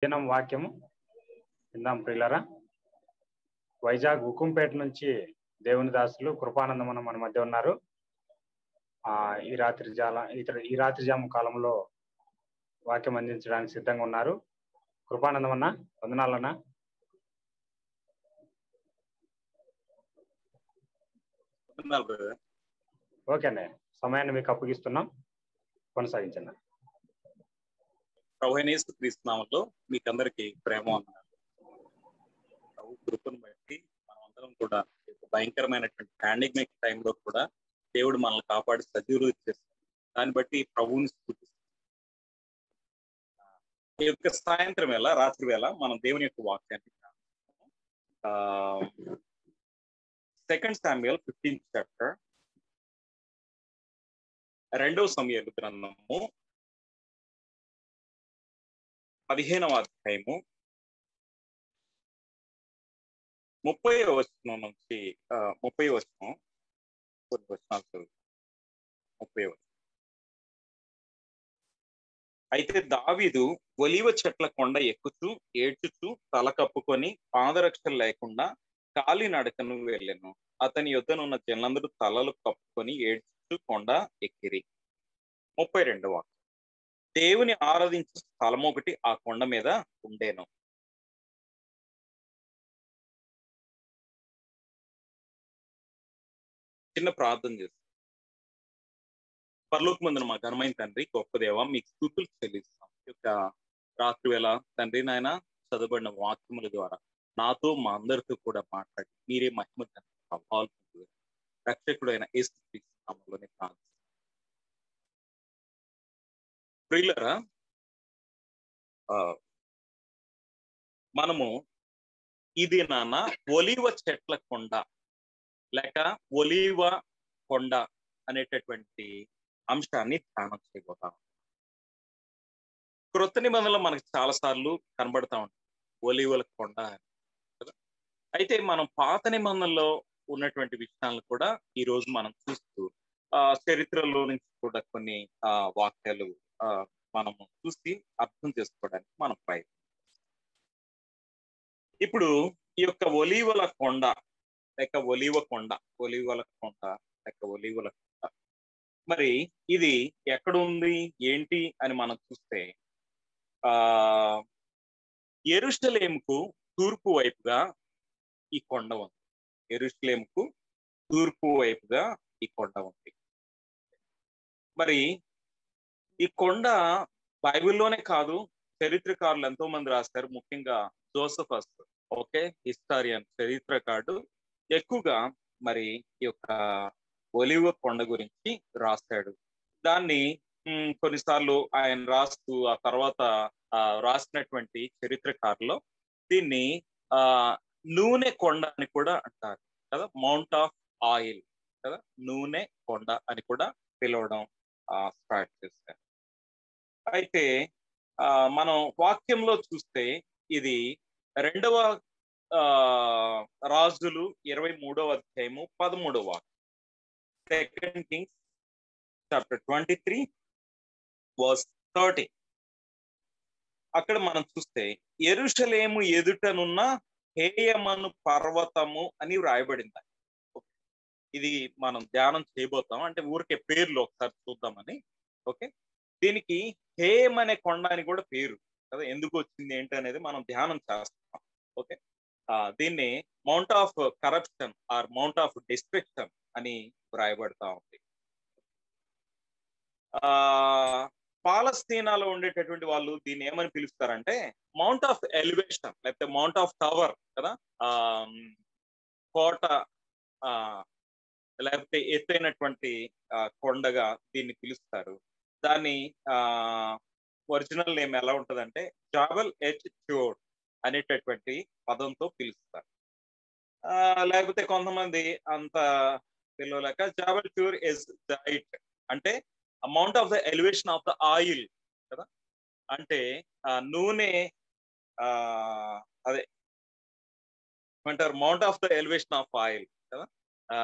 దినం వాక్యము విందాం ప్రియులరా వైజాగ్ ఉక్కుంపేట నుంచి దేవుని దాసులు కృపానందమన్న మన మధ్య ఉన్నారు ఆ ఈ రాత్రి జాల ఇతర ఈ రాత్రి జాము కాలంలో వాక్యం అందించడానికి సిద్ధంగా ఉన్నారు కృపానందమన్న వందనాలన్నా వందనాలు బ్రదర్ ఓకే అండి సమయాన్ని మీకు అప్పగిస్తున్నాం కొనసాగించండి ప్రవహనేసు క్రీస్తునామంలో మీకు అందరికి ప్రేమ వందనాలు ప్రభు కృపను బట్టి మనం అందరం కూడా ఈ యొక్క భయంకరమైనటువంటి పాండమిక్ టైంలో కూడా దేవుడు మనల్ని కాపాడి సజీవులు చేస్తాడు దాన్ని బట్టి ప్రభువుని స్థుతిస్తాం ఈ యొక్క సాయంత్రం వేళ రాత్రి వేళ మనం దేవుని యొక్క వాక్యాన్ని సెకండ్ శామ్యుయల్ ఫిఫ్టీన్త్ చాప్టర్ రెండవ సమయాలు గ్రంథము పదిహేనవ అధ్యాయము ముప్పై వచనం నుంచి ఆ, ముప్పై వచనం కొన్ని వచనాలు చదువు ముప్పై వచనం అయితే దావీదు ఒలివ చెట్ల కొండ ఎక్కుచూ ఏడ్చుచూ తల కప్పుకొని పాదరక్షలు లేకుండా కాలి నడకను వెళ్ళాను అతని యొద్దనున్న జనులందరూ తలలు కప్పుకొని ఏడ్చుచూ కొండ ఎక్కిరి ముప్పై రెండవ దేవుని ఆరాధించే స్థలం ఒకటి ఆ కొండ మీద ఉండేను చిన్న ప్రార్థన చేస్తాం పరలోక మందున మా ఘనమైన తండ్రి గొప్ప దేవ మీకు స్థుతులు చెల్లిస్తాం ఈ యొక్క రాత్రి వేళ తండ్రి నాయన చదవబడిన వాక్యముల ద్వారా నాతో మా అందరితో కూడా మాట్లాడి మీరే మహిమ ఘనత ప్రభావాలు పొందుదురు. రక్షకుడైన యేసు క్రీస్తు నామములోనే ప్రార్థిస్తాం ప్రియులరా ఆ, మనము ఇది నాన్న ఒలివ చెట్ల కొండ లేక ఒలివ కొండ అనేటటువంటి అంశాన్ని ధ్యానం చేయబోతాం క్రొత్త నిబంధనలు మనకు చాలా సార్లు కనబడతా ఉంటాయి ఒలివల కొండ అని కదా అయితే మనం పాత నిబంధనలో ఉన్నటువంటి విషయాలను కూడా ఈ రోజు మనం చూస్తూ ఆ చరిత్రలో నుంచి కూడా కొన్ని ఆ వాక్యాలు ఆ మనము చూసి అర్థం చేసుకోవడానికి మనం ప్రయత్నం ఇప్పుడు ఈ యొక్క ఒలీవల కొండ లేక ఒలీవ కొండ ఒలీవల కొండ లేక ఒలీవల కొండ మరి ఇది ఎక్కడ ఉంది ఏంటి అని మనం చూస్తే ఆ ఎరుషలేముకు తూర్పు వైపుగా ఈ కొండ ఉంది ఎరుషలేముకు తూర్పు వైపుగా ఈ కొండ ఉంది మరి ఈ కొండ బైబిల్లోనే కాదు చరిత్రకారులు ఎంతో మంది రాస్తారు ముఖ్యంగా జోసఫస్ ఓకే హిస్టారియన్ చరిత్రకారుడు ఎక్కువగా మరి ఈ యొక్క ఒలివ కొండ గురించి రాస్తాడు దాన్ని ఉమ్, కొన్నిసార్లు ఆయన రాస్తూ ఆ తర్వాత ఆ, రాసినటువంటి చరిత్రకారులు దీన్ని ఆ నూనె కొండ అని కూడా అంటారు కదా మౌంట్ ఆఫ్ ఆయిల్ కదా నూనె కొండ అని కూడా పిలవడం స్టార్ట్ చేశారు అయితే ఆ మనం వాక్యంలో చూస్తే ఇది రెండవ ఆ రాజులు ఇరవై మూడవ అధ్యాయము పదమూడవ వాక్యం second Kings chapter twenty three verse thirty అక్కడ మనం చూస్తే ఎరుషలేము ఎదుటనున్న హేయమను పర్వతము అని వ్రాయబడింది ఇది మనం ధ్యానం చేయబోతాం అంటే ఊరికే పేర్లు ఒకసారి చూద్దామని ఓకే దీనికి హేమ్ అనే కొండ అని కూడా పేరు కదా ఎందుకు వచ్చింది ఏంటి అనేది మనం ధ్యానం చేస్తాం ఓకే ఆ దీన్ని mount of corruption or mount of destruction అని వ్రాయబడతా ఉంది ఆ పాలస్తీనాలో ఉండేటటువంటి వాళ్ళు దీన్ని ఏమని పిలుస్తారంటే మౌంట్ ఆఫ్ ఎలివేషన్ లేకపోతే మౌంట్ ఆఫ్ టవర్ కదా ఆ కోట ఆ లేకపోతే ఎత్తైనటువంటి ఆ, కొండగా దీన్ని పిలుస్తారు దాన్ని ఆ ఒరిజినల్ నేమ్ ఎలా ఉంటదంటే జాబల్ హెచ్ చోడ్ అనేటటువంటి పదంతో పిలుస్తారు ఆ లేకపోతే కొంతమంది అంత పిలవలేక జాబల్ ప్యూర్ ఇస్ డైట్ అంటే a mount of the elevation of the oil కదా అంటే ఆ నూనె ఆ అదే ఏమంటారు mount of the elevation of oil కదా ఆ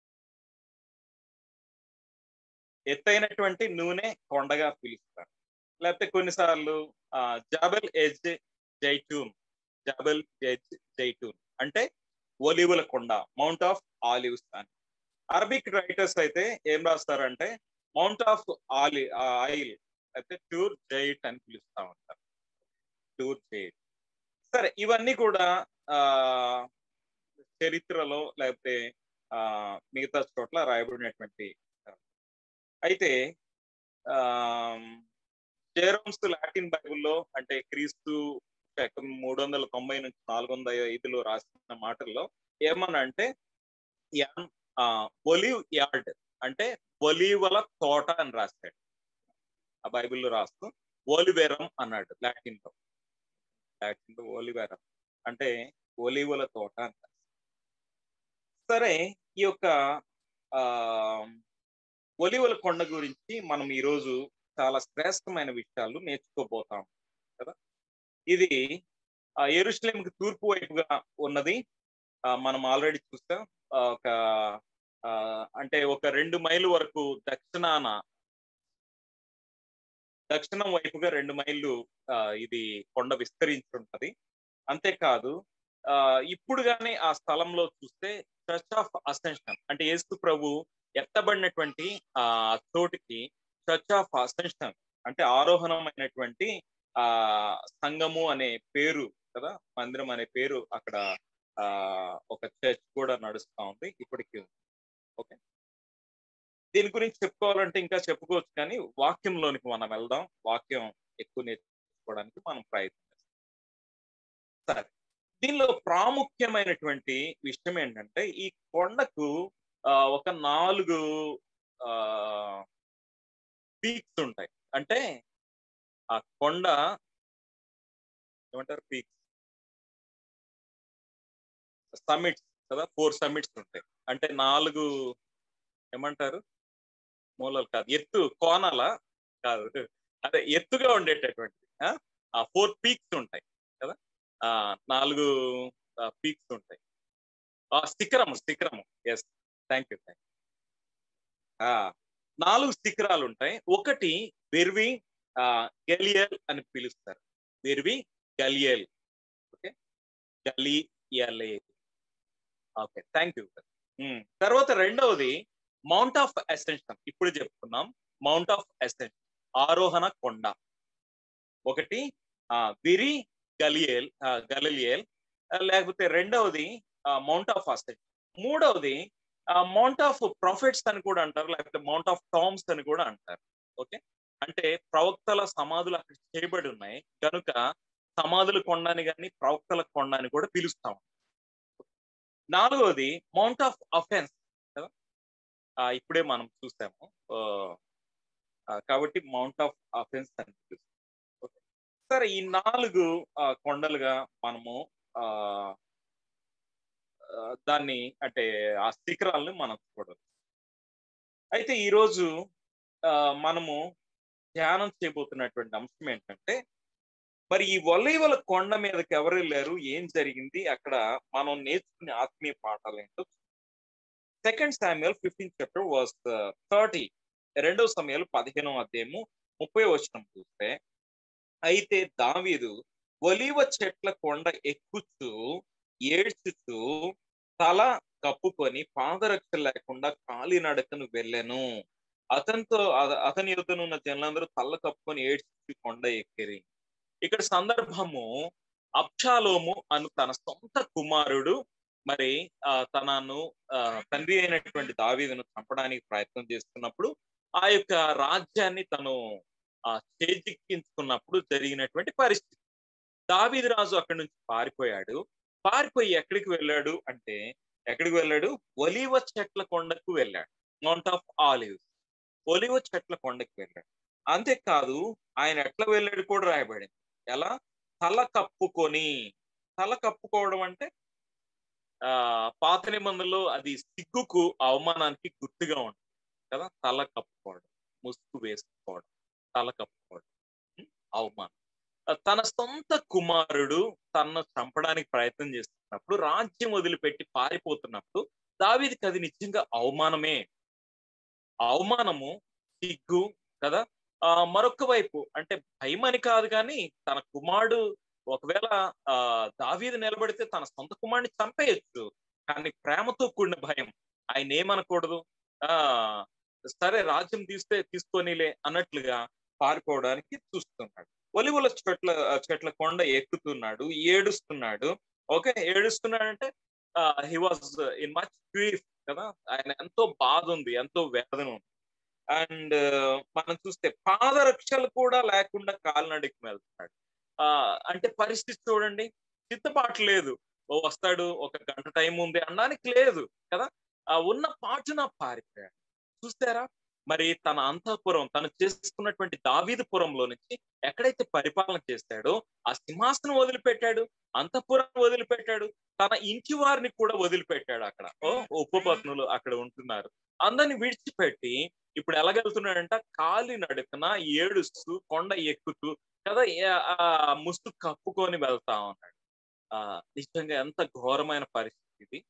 ఎత్తైనటువంటి నూనె కొండగా పిలుస్తారు లేకపోతే కొన్నిసార్లు జాబెల్ ఎజ్ జైటూన్ జాబెల్ ఎజ్ జైటూన్ అంటే ఒలివుల కొండ మౌంట్ ఆఫ్ ఆలివ్స్ అని అరబిక్ రైటర్స్ అయితే ఏం రాస్తారంటే మౌంట్ ఆఫ్ ఆలి ఆయిల్ అయితే ట్యూర్ జైట్ అని పిలుస్తా ఉంటారు ట్యూర్ జైట్ సరే ఇవన్నీ కూడా ఆ చరిత్రలో లేకపోతే ఆ మిగతా చోట్ల రాయబడినటువంటి అయితే ఆ జేరోమ్స్ లాటిన్ బైబుల్లో అంటే క్రీస్తు శకం మూడు వందల తొంభై నుంచి నాలుగు వందల ఐదులో రాసిన మాటల్లో ఏమన్నా అంటే ఒలివ్ యార్డ్ అంటే ఒలివల తోట అని రాస్తాడు ఆ బైబిల్లో రాస్తూ ఓలివేరం అన్నాడు లాటిన్ లో లాటిన్ లో ఓలివేరం అంటే ఒలివల తోట అంటారు సరే ఈ యొక్క ఆ ఒలివల కొండ గురించి మనం ఈరోజు చాలా శ్రేష్టమైన విషయాలు నేర్చుకోబోతాం కదా ఇది ఎరుశ్లేంకి తూర్పు వైపుగా ఉన్నది మనం ఆల్రెడీ చూస్తాం ఒక అంటే ఒక రెండు మైలు వరకు దక్షిణాన దక్షిణం వైపుగా రెండు మైళ్ళు ఇది కొండ విస్తరించి ఉంటది అంతేకాదు ఆ ఇప్పుడు కానీ ఆ స్థలంలో చూస్తే చర్చ్ ఆఫ్ అసెన్షన్ అంటే యేసు ప్రభు ఎత్తబడినటువంటి ఆ చోటికి చర్చ్ ఆఫ్ అసెన్షన్ అంటే ఆరోహణమైనటువంటి ఆ సంఘము అనే పేరు కదా మందిరం అనే పేరు అక్కడ ఆ ఒక చర్చ్ కూడా నడుస్తా ఉంది ఇప్పటికీ ఓకే దీని గురించి చెప్పుకోవాలంటే ఇంకా చెప్పుకోవచ్చు కానీ వాక్యంలోనికి మనం వెళ్దాం వాక్యం ఎక్కువ నేర్చుకోవడానికి మనం ప్రయత్నం చేస్తాం సరే దీనిలో ప్రాముఖ్యమైనటువంటి విషయం ఏంటంటే ఈ కొండకు ఒక నాలుగు పీక్స్ ఉంటాయి అంటే ఆ కొండ ఏమంటారు పీక్స్ సమిట్స్ కదా ఫోర్ సమిట్స్ ఉంటాయి అంటే నాలుగు ఏమంటారు మూలలు కాదు ఎత్తు కోణాల కాదు అదే ఎత్తుగా ఉండేటటువంటి ఆ ఫోర్ పీక్స్ ఉంటాయి కదా ఆ నాలుగు పీక్స్ ఉంటాయి ఆ శిఖరము శిఖరము ఎస్ థ్యాంక్ యూ థ్యాంక్ నాలుగు శిఖరాలు ఉంటాయి ఒకటి వెర్వి గలియల్ అని పిలుస్తారు వెర్వి గలియల్ ఓకే గలియలే ఓకే థ్యాంక్ యూ తర్వాత రెండవది మౌంట్ ఆఫ్ అసెన్షన్ ఇప్పుడు చెప్పుకున్నాం మౌంట్ ఆఫ్ అసెన్షన్ ఆరోహణ కొండ ఒకటి విరి గలియల్ గలియల్ లేకపోతే రెండవది మౌంట్ ఆఫ్ అసెన్షన్ మూడవది మౌంట్ ఆఫ్ ప్రాఫిట్స్ అని కూడా అంటారు లేకపోతే మౌంట్ ఆఫ్ టామ్స్ అని కూడా అంటారు ఓకే అంటే ప్రవక్తల సమాధులు అక్కడ చేయబడి ఉన్నాయి కనుక సమాధుల కొండని కానీ ప్రవక్తల కొండ అని కూడా పిలుస్తాం నాలుగవది మౌంట్ ఆఫ్ అఫెన్స్ కదా ఇప్పుడే మనం చూసాము కాబట్టి మౌంట్ ఆఫ్ అఫెన్స్ అని పిలుస్తాం సరే ఈ నాలుగు కొండలుగా మనము ఆ దాన్ని అంటే ఆ శిఖరాలను మనం చూడవచ్చు అయితే ఈరోజు మనము ధ్యానం చేయబోతున్నటువంటి అంశం ఏంటంటే మరి ఈ వలైవల కొండ మీదకి ఎవరు వెళ్ళారు ఏం జరిగింది అక్కడ మనం నేర్చుకునే ఆత్మీయ పాఠాలు ఏంటో second Samuel fifteen chapter verse thirty రెండవ సమయాలు పదిహేనవ అధ్యాయము ముప్పై వచనం చూస్తే అయితే దావీదు ఒలివ చెట్ల కొండ ఎక్కుచు ఏడ్చుచు తల కప్పుకొని పాదరక్ష లేకుండా కాలినడకను వెళ్ళాను అతనితో అతని యుద్ధనున్న జనులందరూ తల్ల కప్పుకొని ఏడ్చి కొండ ఎక్కిరి ఇక్కడ సందర్భము అప్షాలోము అను తన సొంత కుమారుడు మరి ఆ తనను తండ్రి అయినటువంటి దావీదును చంపడానికి ప్రయత్నం చేస్తున్నప్పుడు ఆ యొక్క రాజ్యాన్ని తను ఆ చేజిక్కించుకున్నప్పుడు జరిగినటువంటి పరిస్థితి దావీదు రాజు అక్కడి నుంచి పారిపోయాడు పారిపోయి ఎక్కడికి వెళ్ళాడు అంటే ఎక్కడికి వెళ్ళాడు ఒలివ చెట్ల కొండకు వెళ్ళాడు మౌంట్ ఆఫ్ ఆలివ్స్ ఒలివ చెట్ల కొండకి వెళ్ళాడు అంతేకాదు ఆయన ఎట్లా వెళ్ళాడు కూడా రాయబడింది ఎలా తల కప్పుకొని తల కప్పుకోవడం అంటే ఆ పాత నిబంధనలో అది సిగ్గుకు అవమానానికి గుర్తుగా ఉంటుంది కదా తల కప్పుకోవడం ముసుగు వేసుకోవడం తల కప్పుకోవడం అవమానం తన సొంత కుమారుడు తనను చంపడానికి ప్రయత్నం చేస్తున్నప్పుడు రాజ్యం వదిలిపెట్టి పారిపోతున్నప్పుడు దావీదికి అది నిజంగా అవమానమే అవమానము సిగ్గు కదా ఆ మరొక వైపు అంటే భయం అని కాదు కానీ తన కుమారుడు ఒకవేళ ఆ దావీదు నిలబడితే తన సొంత కుమారుడిని చంపేయచ్చు కానీ ప్రేమతో కూడిన భయం ఆయన ఏమనకూడదు ఆ సరే రాజ్యం తీస్తే తీసుకొనిలే అన్నట్లుగా పారిపోవడానికి చూస్తున్నాడు ఒలివుల చెట్ల చెట్ల కొండ ఎక్కుతున్నాడు ఏడుస్తున్నాడు ఓకే ఏడుస్తున్నాడంటే he was in much grief కదా ఆయన ఎంతో బాధ ఉంది ఎంతో వేదన ఉంది అండ్ మనం చూస్తే పాదరక్షలు కూడా లేకుండా కాలినడికి వెళ్తున్నాడు ఆ అంటే పరిస్థితి చూడండి సిద్ధపాటు లేదు ఓ వస్తాడు ఒక గంట టైం ఉంది అనడానికి లేదు కదా ఆ ఉన్న పాటున పారిపోయాడు చూస్తారా మరి తన అంతఃపురం తను చేసుకున్నటువంటి దావీదుపురంలో నుంచి ఎక్కడైతే పరిపాలన చేశాడో ఆ సింహాసనం వదిలిపెట్టాడు అంతఃపురం వదిలిపెట్టాడు తన ఇంటి వారిని కూడా వదిలిపెట్టాడు అక్కడ ఓ ఉపపత్నులు అక్కడ ఉంటున్నారు అందరిని విడిచిపెట్టి ఇప్పుడు ఎలాగెళ్తున్నాడంట కాలి నడుకన ఏడుస్తూ కొండ ఎక్కుతూ కదా ఆ ముస్తు కప్పుకొని వెళ్తా ఉన్నాడు ఆ నిజంగా ఎంత ఘోరమైన పరిస్థితి ఇది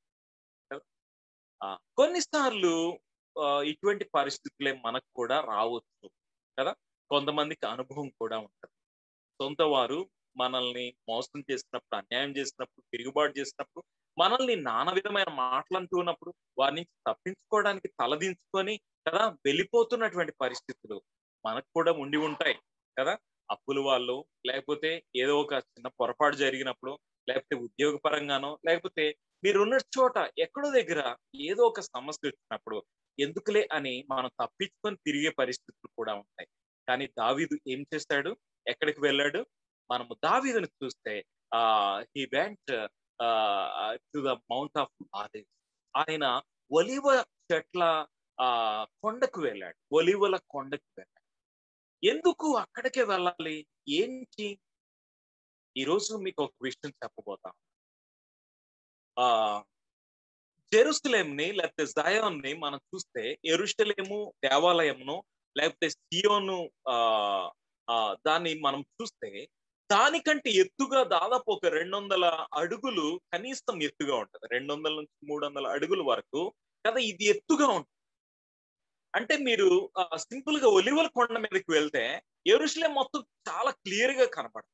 కొన్నిసార్లు ఇటువంటి పరిస్థితులే మనకు కూడా రావచ్చు కదా కొంతమందికి అనుభవం కూడా ఉంటుంది సొంత వారు మనల్ని మోసం చేసినప్పుడు అన్యాయం చేసినప్పుడు తిరుగుబాటు చేసినప్పుడు మనల్ని నానా విధమైన మాటలు అంటున్నప్పుడు వారి నుంచి తప్పించుకోవడానికి తలదించుకొని కదా వెళ్ళిపోతున్నటువంటి పరిస్థితులు మనకు కూడా ఉండి ఉంటాయి కదా అప్పులు వాళ్ళు లేకపోతే ఏదో ఒక చిన్న పొరపాటు జరిగినప్పుడు లేకపోతే ఉద్యోగ పరంగానో లేకపోతే మీరున్న చోట ఎక్కడో దగ్గర ఏదో ఒక సమస్య వచ్చినప్పుడు ఎందుకులే అని మనం తప్పించుకొని తిరిగే పరిస్థితులు కూడా ఉంటాయి కానీ దావీదు ఏం చేస్తాడు ఎక్కడికి వెళ్ళాడు మనము దావీదుని చూస్తే ఆ he went to the mount of olives ఆయన ఒలివ చెట్ల ఆ కొండకు వెళ్ళాడు ఒలివల కొండకు వెళ్ళాడు ఎందుకు అక్కడికే వెళ్ళాలి ఏంటి ఈరోజు మీకు ఒక విషయం చెప్పబోతాం ఆ జెరూసలేంని లేకపోతే జయోన్ని మనం చూస్తే ఎరుషలేము దేవాలయంను లేకపోతే సియోను ఆ దాన్ని మనం చూస్తే దానికంటే ఎత్తుగా దాదాపు ఒక రెండు వందల అడుగులు కనీసం ఎత్తుగా ఉంటది రెండు వందల నుంచి మూడు వందల అడుగుల వరకు కదా ఇది ఎత్తుగా ఉంటుంది అంటే మీరు సింపుల్ గా ఒలివల కొండ మీదకి వెళ్తే ఎరుషలేం మొత్తం చాలా క్లియర్ గా కనపడుతుంది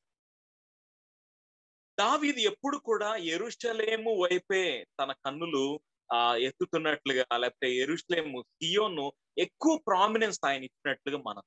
దావీది ఎప్పుడు కూడా ఎరుషలేము వైపే తన కన్నులు ఆ ఎత్తుతున్నట్లుగా లేకపోతే ఎరుషలేము సియోను ఎక్కువ ప్రామినెన్స్ ఆయన ఇచ్చినట్లుగా మనం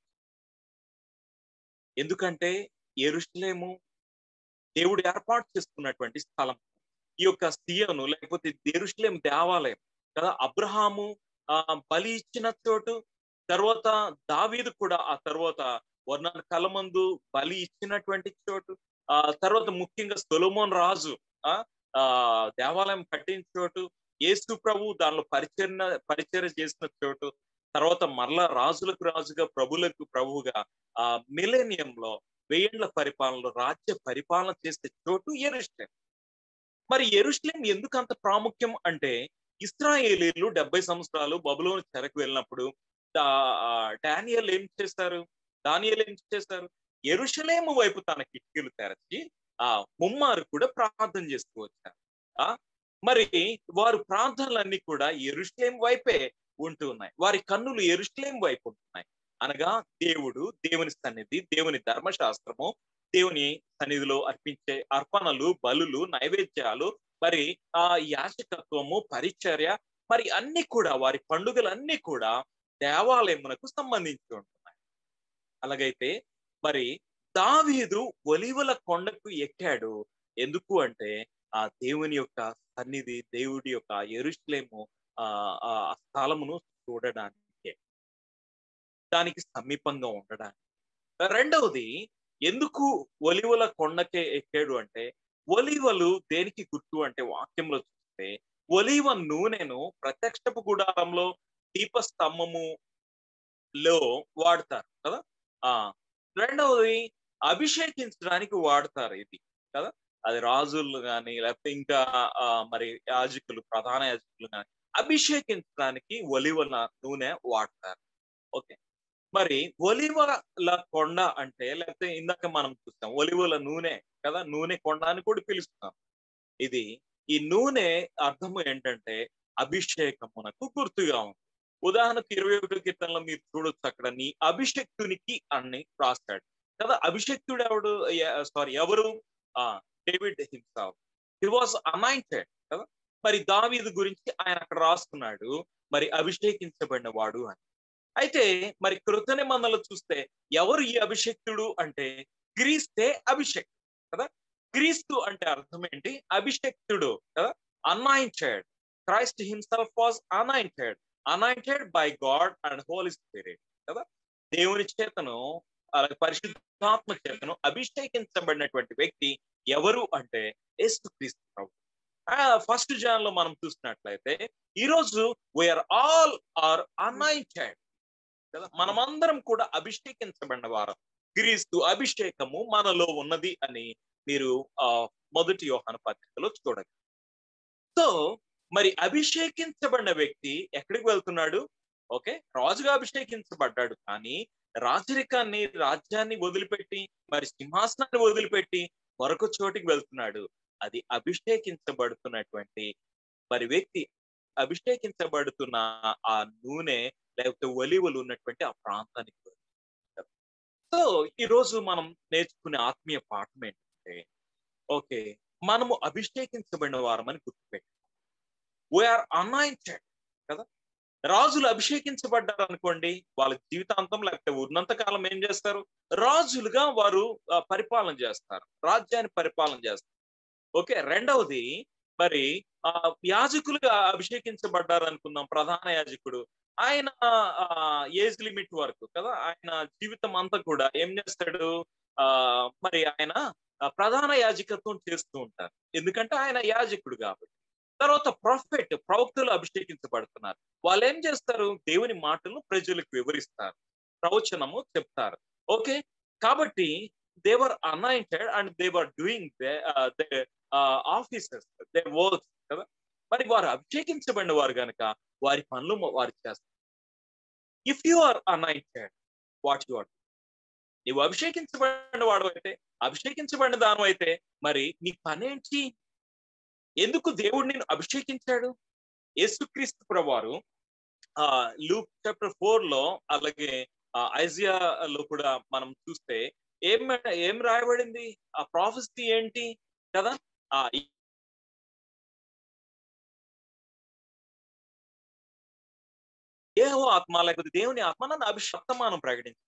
ఎందుకంటే ఎరుషలేము దేవుడు ఏర్పాటు చేసుకున్నటువంటి స్థలం ఈ యొక్క సియోను లేకపోతే ఎరుషలేం దేవాలయం కదా అబ్రహాము ఆ బలి ఇచ్చిన చోటు తర్వాత దావీదు కూడా ఆ తర్వాత వర్ణాల కలమందు బలి ఇచ్చినటువంటి చోటు ఆ తర్వాత ముఖ్యంగా సొలమోన్ రాజు ఆ దేవాలయం కట్టిన చోటు యేసు ప్రభు దానిలో పరిచర్న పరిచర్య చేసిన చోటు తర్వాత మరలా రాజులకు రాజుగా ప్రభులకు ప్రభువుగా ఆ మిలేనియంలో వెయ్యేండ్ల పరిపాలనలో రాజ్య పరిపాలన చేసే చోటు ఎరుస్లేం మరి ఎరుస్లేం ఎందుకు అంత ప్రాముఖ్యం అంటే ఇస్రాయేలీలు డెబ్బై సంవత్సరాలు బబులోని చెరకు వెళ్ళినప్పుడు డానియల్ ఏం చేస్తారు దానియల్ ఏం చేస్తారు ఎరుషలేము వైపు తన కిటికీలు తెరచి ఆ ముమ్మారు కూడా ప్రార్థన చేస్తూ వచ్చారు ఆ మరి వారు ప్రార్థనలన్నీ కూడా ఎరుషలేం వైపే ఉంటూ ఉన్నాయి వారి కన్నులు ఎరుషలేం వైపు ఉంటున్నాయి అనగా దేవుడు దేవుని సన్నిధి దేవుని ధర్మశాస్త్రము దేవుని సన్నిధిలో అర్పించే అర్పణలు బలులు నైవేద్యాలు మరి ఆ యాచకత్వము పరిచర్య మరి అన్ని కూడా వారి పండుగలన్నీ కూడా దేవాలయమునకు సంబంధించి ఉంటున్నాయి అలాగైతే మరి దావీదు ఒలివల కొండకు ఎక్కాడు ఎందుకు అంటే ఆ దేవుని యొక్క సన్నిధి దేవుడి యొక్క ఎరుషులేము ఆ ఆ స్థలమును చూడడానికి దానికి సమీపంగా ఉండడానికి రెండవది ఎందుకు ఒలివల కొండకే ఎక్కాడు అంటే ఒలివలు దేనికి గుర్తు అంటే వాక్యంలో చూస్తే ఒలివ నూనెను ప్రత్యక్షపు గుడారంలో దీపస్తంభము లో వాడతారు కదా ఆ రెండవది అభిషేకించడానికి వాడతారు ఇది కదా అది రాజులు కానీ లేకపోతే ఇంకా మరి యాజకులు ప్రధాన యాజకులు కానీ అభిషేకించడానికి ఒలివల నూనె వాడతారు ఓకే మరి ఒలివల కొండ అంటే లేకపోతే ఇందాక మనం చూస్తాం ఒలివల నూనె కదా నూనె కొండ అని కూడా పిలుస్తాం ఇది ఈ నూనె అర్థము ఏంటంటే అభిషేకమునకు గుర్తుగా ఉంది ఉదాహరణకు ఇరవై ఒకటో కీర్తనలో మీరు చూడొచ్చు అక్కడ నీ అభిషక్తునికి అని రాస్తాడు కదా అభిషక్తుడు ఎవడు సారీ ఎవరు ఆ David himself he was anointed కదా మరి దావీదు గురించి ఆయన అక్కడ రాస్తున్నాడు మరి అభిషేకించబడిన వాడు అని అయితే మరి కృత నిబంధనలు చూస్తే ఎవరు ఈ అభిషక్తుడు అంటే క్రీస్తే అభిషేక్ కదా క్రీస్తు అంటే అర్థం ఏంటి అభిషక్తుడు కదా anointed Christ himself was anointed anointed by God and Holy Spirit కదా దేవుని చేతను అలాగే పరిశుద్ధాత్మ చేతను అభిషేకించబడినటువంటి వ్యక్తి ఎవరు అంటే యేసు క్రీస్తు ప్రభు ఫస్ట్ జాన్ లో మనం చూసినట్లయితే ఈ రోజు వీఆర్ ఆల్ ఆర్ అనాయింటెడ్ కదా మనమందరం కూడా అభిషేకించబడిన వారం క్రీస్తు అభిషేకము మనలో ఉన్నది అని మీరు ఆ మొదటి యోహాన పత్రికలో చూడగలరు సో మరి అభిషేకించబడిన వ్యక్తి ఎక్కడికి వెళ్తున్నాడు ఓకే రాజుగా అభిషేకించబడ్డాడు కానీ రాజరికాన్ని రాజ్యాన్ని వదిలిపెట్టి మరి సింహాసనాన్ని వదిలిపెట్టి మరొక చోటికి వెళ్తున్నాడు అది అభిషేకించబడుతున్నటువంటి మరి వ్యక్తి అభిషేకించబడుతున్న ఆ నూనె లేకపోతే ఒలివలు ఉన్నటువంటి ఆ ప్రాంతానికి సో ఈ రోజు మనం నేర్చుకునే ఆత్మీయ పాఠం ఏంటంటే ఓకే మనము అభిషేకించబడిన వారమని గుర్తుపెట్టి వీఆర్ అనాయింటెడ్ కదా రాజులు అభిషేకించబడ్డారు అనుకోండి వాళ్ళ జీవితాంతం లేకపోతే ఉన్నంత కాలం ఏం చేస్తారు రాజులుగా వారు పరిపాలన చేస్తారు రాజ్యాన్ని పరిపాలన చేస్తారు ఓకే రెండవది మరి ఆ యాజకులుగా అభిషేకించబడ్డారు అనుకుందాం ప్రధాన యాజకుడు ఆయన ఏజ్ లిమిట్ వరకు కదా ఆయన జీవితం అంతా కూడా ఏం చేస్తాడు ఆ మరి ఆయన ప్రధాన యాజకత్వం చేస్తూ ఉంటారు ఎందుకంటే ఆయన యాజకుడు కాబట్టి తర్వాత ప్రొఫెట్ ప్రవక్తలు అభిషేకించబడుతున్నారు వాళ్ళు ఏం చేస్తారు దేవుని మాటలను ప్రజలకు వివరిస్తారు ప్రవచనము చెప్తారు ఓకే కాబట్టి they're anointed and they're doing they officers they works కదా మరి వారు అభిషేకించబడిన వారు కనుక వారి పనులు వారు చేస్తారు if you are anointed what you are నీవు అభిషేకించబడిన వాడు అయితే అభిషేకించబడిన దానం అయితే మరి నీ పనేంటి ఎందుకు దేవుడు నేను అభిషేకించాడు యేసుక్రీస్తు ప్రభువారు ఆ లూక్ చాప్టర్ ఫోర్ లో అలాగే ఐజియా లో కూడా మనం చూస్తే ఏం ఏం రాయబడింది ఆ ప్రాఫెసీ ఏంటి కదా ఆ దేహో ఆత్మ లేకపోతే దేవుని ఆత్మ నన్ను అభిషక్తమానం ప్రకటించి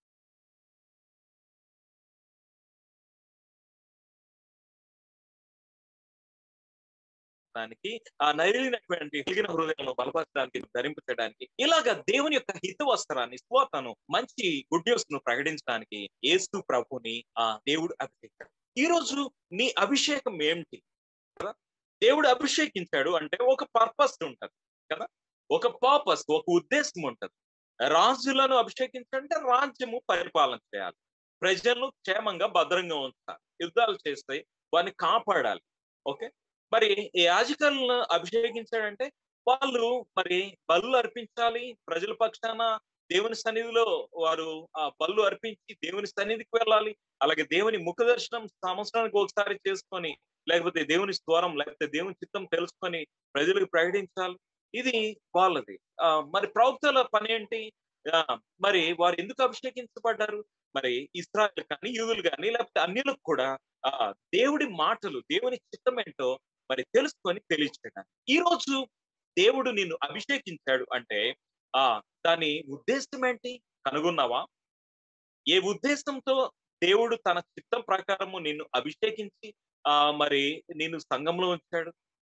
దానికి ఆ నైలినటువంటి కలిగిన హృదయంలో బలపరచడానికి ధరింపచడానికి ఇలాగ దేవుని యొక్క హిత వస్త్రాన్ని స్వతను మంచి గుడ్ న్యూస్ ను ప్రకటించడానికి ఏసు ప్రభుని ఆ దేవుడు అభిషేకాడు ఈ రోజు నీ అభిషేకం ఏమిటి కదా దేవుడు అభిషేకించాడు అంటే ఒక పర్పస్ ఉంటది కదా ఒక పర్పస్ ఒక ఉద్దేశం ఉంటది రాజులను అభిషేకించాలంటే రాజ్యము పరిపాలన చేయాలి ప్రజలను క్షేమంగా భద్రంగా ఉంచాలి యుద్ధాలు చేస్తే వారిని కాపాడాలి ఓకే మరి యాజకులను అభిషేకించాడంటే వాళ్ళు మరి బలు అర్పించాలి ప్రజల పక్షాన దేవుని సన్నిధిలో వారు ఆ బలు అర్పించి దేవుని సన్నిధికి వెళ్ళాలి అలాగే దేవుని ముఖ దర్శనం సంవత్సరానికి ఒకసారి చేసుకొని లేకపోతే దేవుని స్వరం లేకపోతే దేవుని చిత్తం తెలుసుకొని ప్రజలకు ప్రకటించాలి ఇది వాళ్ళది ఆ మరి ప్రవక్తల పని ఏంటి మరి వారు ఎందుకు అభిషేకించబడ్డారు మరి ఇస్రాయల్ కానీ యూదులు కానీ లేకపోతే అన్యులకు కూడా ఆ దేవుడి మాటలు దేవుని చిత్తం ఏంటో మరి తెలుసుకొని తెలియచేయడానికి ఈ రోజు దేవుడు నిన్ను అభిషేకించాడు అంటే ఆ దాని ఉద్దేశం ఏంటి కనుగొన్నావా ఏ ఉద్దేశంతో దేవుడు తన చిత్తం ప్రకారము నిన్ను అభిషేకించి ఆ మరి నేను సంఘంలో ఉంచాడు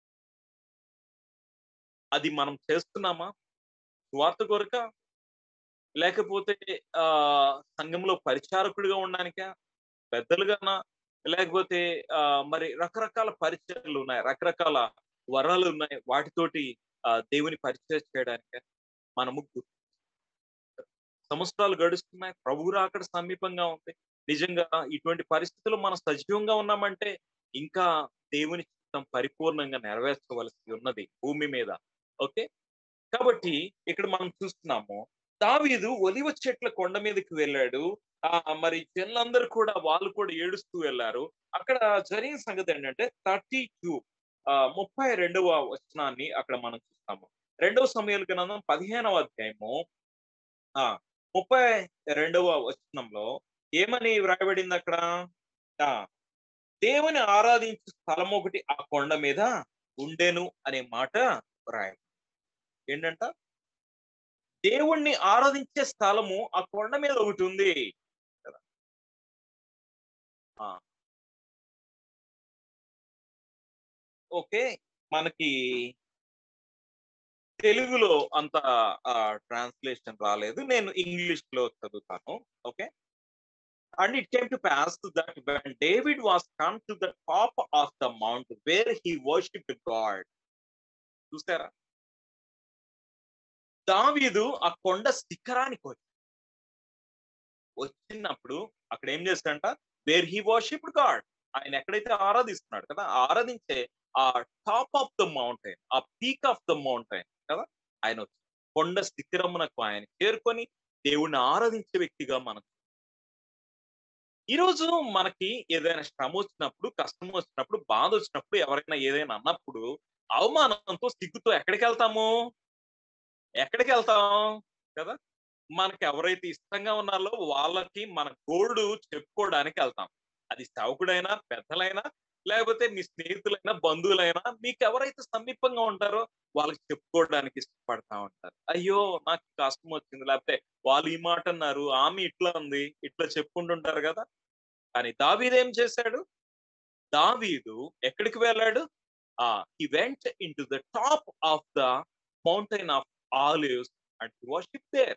అది మనం చేస్తున్నామా స్వార్థ కొరక లేకపోతే ఆ సంఘంలో పరిచారకుడిగా ఉండడానికా పెద్దలుగానా లేకపోతే ఆ మరి రకరకాల పరిచయాలు ఉన్నాయి రకరకాల వరాలు ఉన్నాయి వాటితోటి ఆ దేవుని పరిచయం చేయడానికి మనము సంవత్సరాలు గడుస్తున్నాయి ప్రభువు అక్కడ సమీపంగా ఉంది నిజంగా ఇటువంటి పరిస్థితుల్లో మనం సజీవంగా ఉన్నామంటే ఇంకా దేవుని చిత్తం పరిపూర్ణంగా నెరవేర్చవలసి ఉన్నది భూమి మీద ఓకే కాబట్టి ఇక్కడ మనం చూస్తున్నాము దావీదు ఒలివ చెట్ల కొండ మీదకి వెళ్ళాడు ఆ మరి జనులందరూ కూడా వాళ్ళు కూడా ఏడుస్తూ వెళ్ళారు అక్కడ జరిగిన సంగతి ఏంటంటే థర్టీ టూ ఆ ముప్పై రెండవ వచనాన్ని అక్కడ మనం చూస్తాము రెండవ సమయాల గ్రంథం పదిహేనవ అధ్యాయము ఆ ముప్పై రెండవ వచనంలో ఏమని వ్రాయబడింది అక్కడ ఆ దేవుని ఆరాధించే స్థలం ఒకటి ఆ కొండ మీద ఉండెను అనే మాట వ్రాయ ఏంటంట దేవుణ్ణి ఆరాధించే స్థలము ఆ కొండ మీద ఒకటి ఉంది కదా. ఆ. ఓకే మనకి తెలుగులో అంత ట్రాన్స్లేషన్ రాలేదు నేను ఇంగ్లీష్ లో చదువుతాను okay and it came to pass that when David was come to the top of the mount where he worship God చూసారా దావీదు ఆ కొండ శిఖరానికి వచ్చి వచ్చినప్పుడు అక్కడ ఏం చేస్తాడంట వేర్ హీ వర్షిప్ గాడ్ ఆయన ఎక్కడైతే ఆరాధిస్తున్నాడు కదా ఆ ఆరాధించే ఆ టాప్ ఆఫ్ ద మౌంటైన్ ఆ పీక్ ఆఫ్ ద మౌంటైన్ కదా ఆయన వచ్చి కొండ శిఖరమునకు ఆయన చేరుకొని దేవుణ్ణి ఆరాధించే వ్యక్తిగా మనం ఈరోజు మనకి ఏదైనా శ్రమ వచ్చినప్పుడు కష్టం వచ్చినప్పుడు బాధ వచ్చినప్పుడు ఎవరైనా ఏదైనా అన్నప్పుడు అవమానంతో సిగ్గుతో ఎక్కడికి వెళ్తాము ఎక్కడికి వెళ్తాం కదా మనకి ఎవరైతే ఇష్టంగా ఉన్నారో వాళ్ళకి మన గోల్డ్ చెప్పుకోవడానికి వెళ్తాం అది సేవకుడైనా పెద్దలైనా లేకపోతే మీ స్నేహితులైనా బంధువులైనా మీకు ఎవరైతే సమీపంగా ఉంటారో వాళ్ళకి చెప్పుకోవడానికి ఇష్టపడతా ఉంటారు అయ్యో నాకు కష్టం వచ్చింది లేకపోతే వాళ్ళు ఈ మాట అన్నారు ఆమె ఇట్లా ఉంది ఇట్లా చెప్పుకుంటుంటారు కదా కానీ దావీదు ఏం చేశాడు దావీదు ఎక్కడికి వెళ్ళాడు ఆ he went in to the top of the mountain of olives and worship there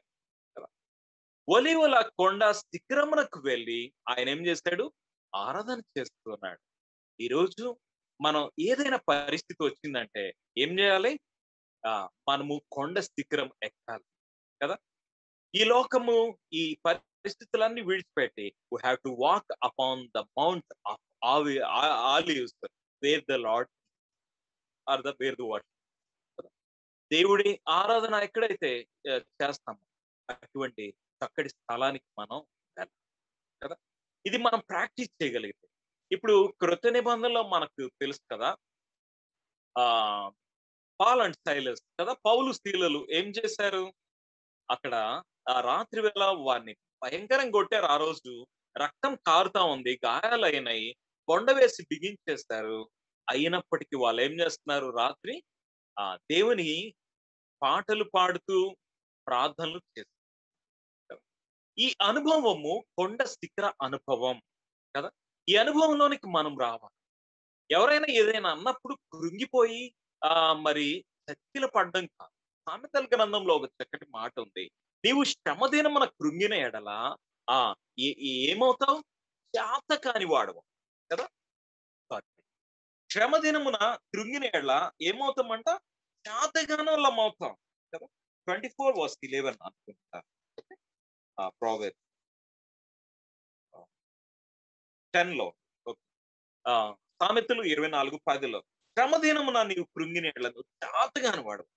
ఒలివల కొండ శిఖరమునకు వెళ్ళి ఆయన ఏం చేశాడు ఆరాధన చేస్తున్నాడు ఈరోజు మనం ఏదైనా పరిస్థితి వచ్చిందంటే ఏం చేయాలి ఆ మనము కొండ శిఖరం ఎక్కాలి కదా ఈ లోకము ఈ పరిస్థితులన్నీ విడిచిపెట్టి we have to walk upon the mount of olives where the lord or the where the what దేవుడి ఆరాధన ఎక్కడైతే చేస్తామో అటువంటి చక్కటి స్థలానికి మనం వెళ్ళాలి కదా ఇది మనం ప్రాక్టీస్ చేయగలిగితే ఇప్పుడు కృత నిబంధనలో మనకు తెలుసు కదా ఆ పాల్ అండ్ సైలస్ కదా పౌలు స్త్రీలలు ఏం చేశారు అక్కడ ఆ రాత్రి వేళ వారిని భయంకరంగా కొట్టారు ఆ రోజు రక్తం కారుతా ఉంది గాయాలైనాయి కొండ వేసి బిగించేస్తారు అయినప్పటికీ వాళ్ళు ఏం చేస్తున్నారు రాత్రి ఆ దేవుని పాటలు పాడుతూ ప్రార్థనలు చేస్తారు ఈ అనుభవము కొండ శిఖర అనుభవం కదా ఈ అనుభవంలోనికి మనం రావాలి ఎవరైనా ఏదైనా అన్నప్పుడు కృంగిపోయి ఆ మరి చక్కిల పడ్డం కాదు సామెతల గ్రంథంలో ఒక చక్కటి మాట ఉంది నీవు శ్రమదినమున కృంగిన ఎడల ఆ ఏమవుతావు చేత కాని వాడవు కదా శ్రమదినమున కృంగిన ఎడల ఏమవుతామంట చేతగానం అవుతాం కదా ట్వంటీ ఫోర్ వాస్ ఇలెవెన్ అనుకుంటా ప్రావెర్ టెన్ లో సామెతలు ఇరవై నాలుగు పదిలో శ్రమదినమున నీవు కృంగిన ఎడలను చేతగాని వాడు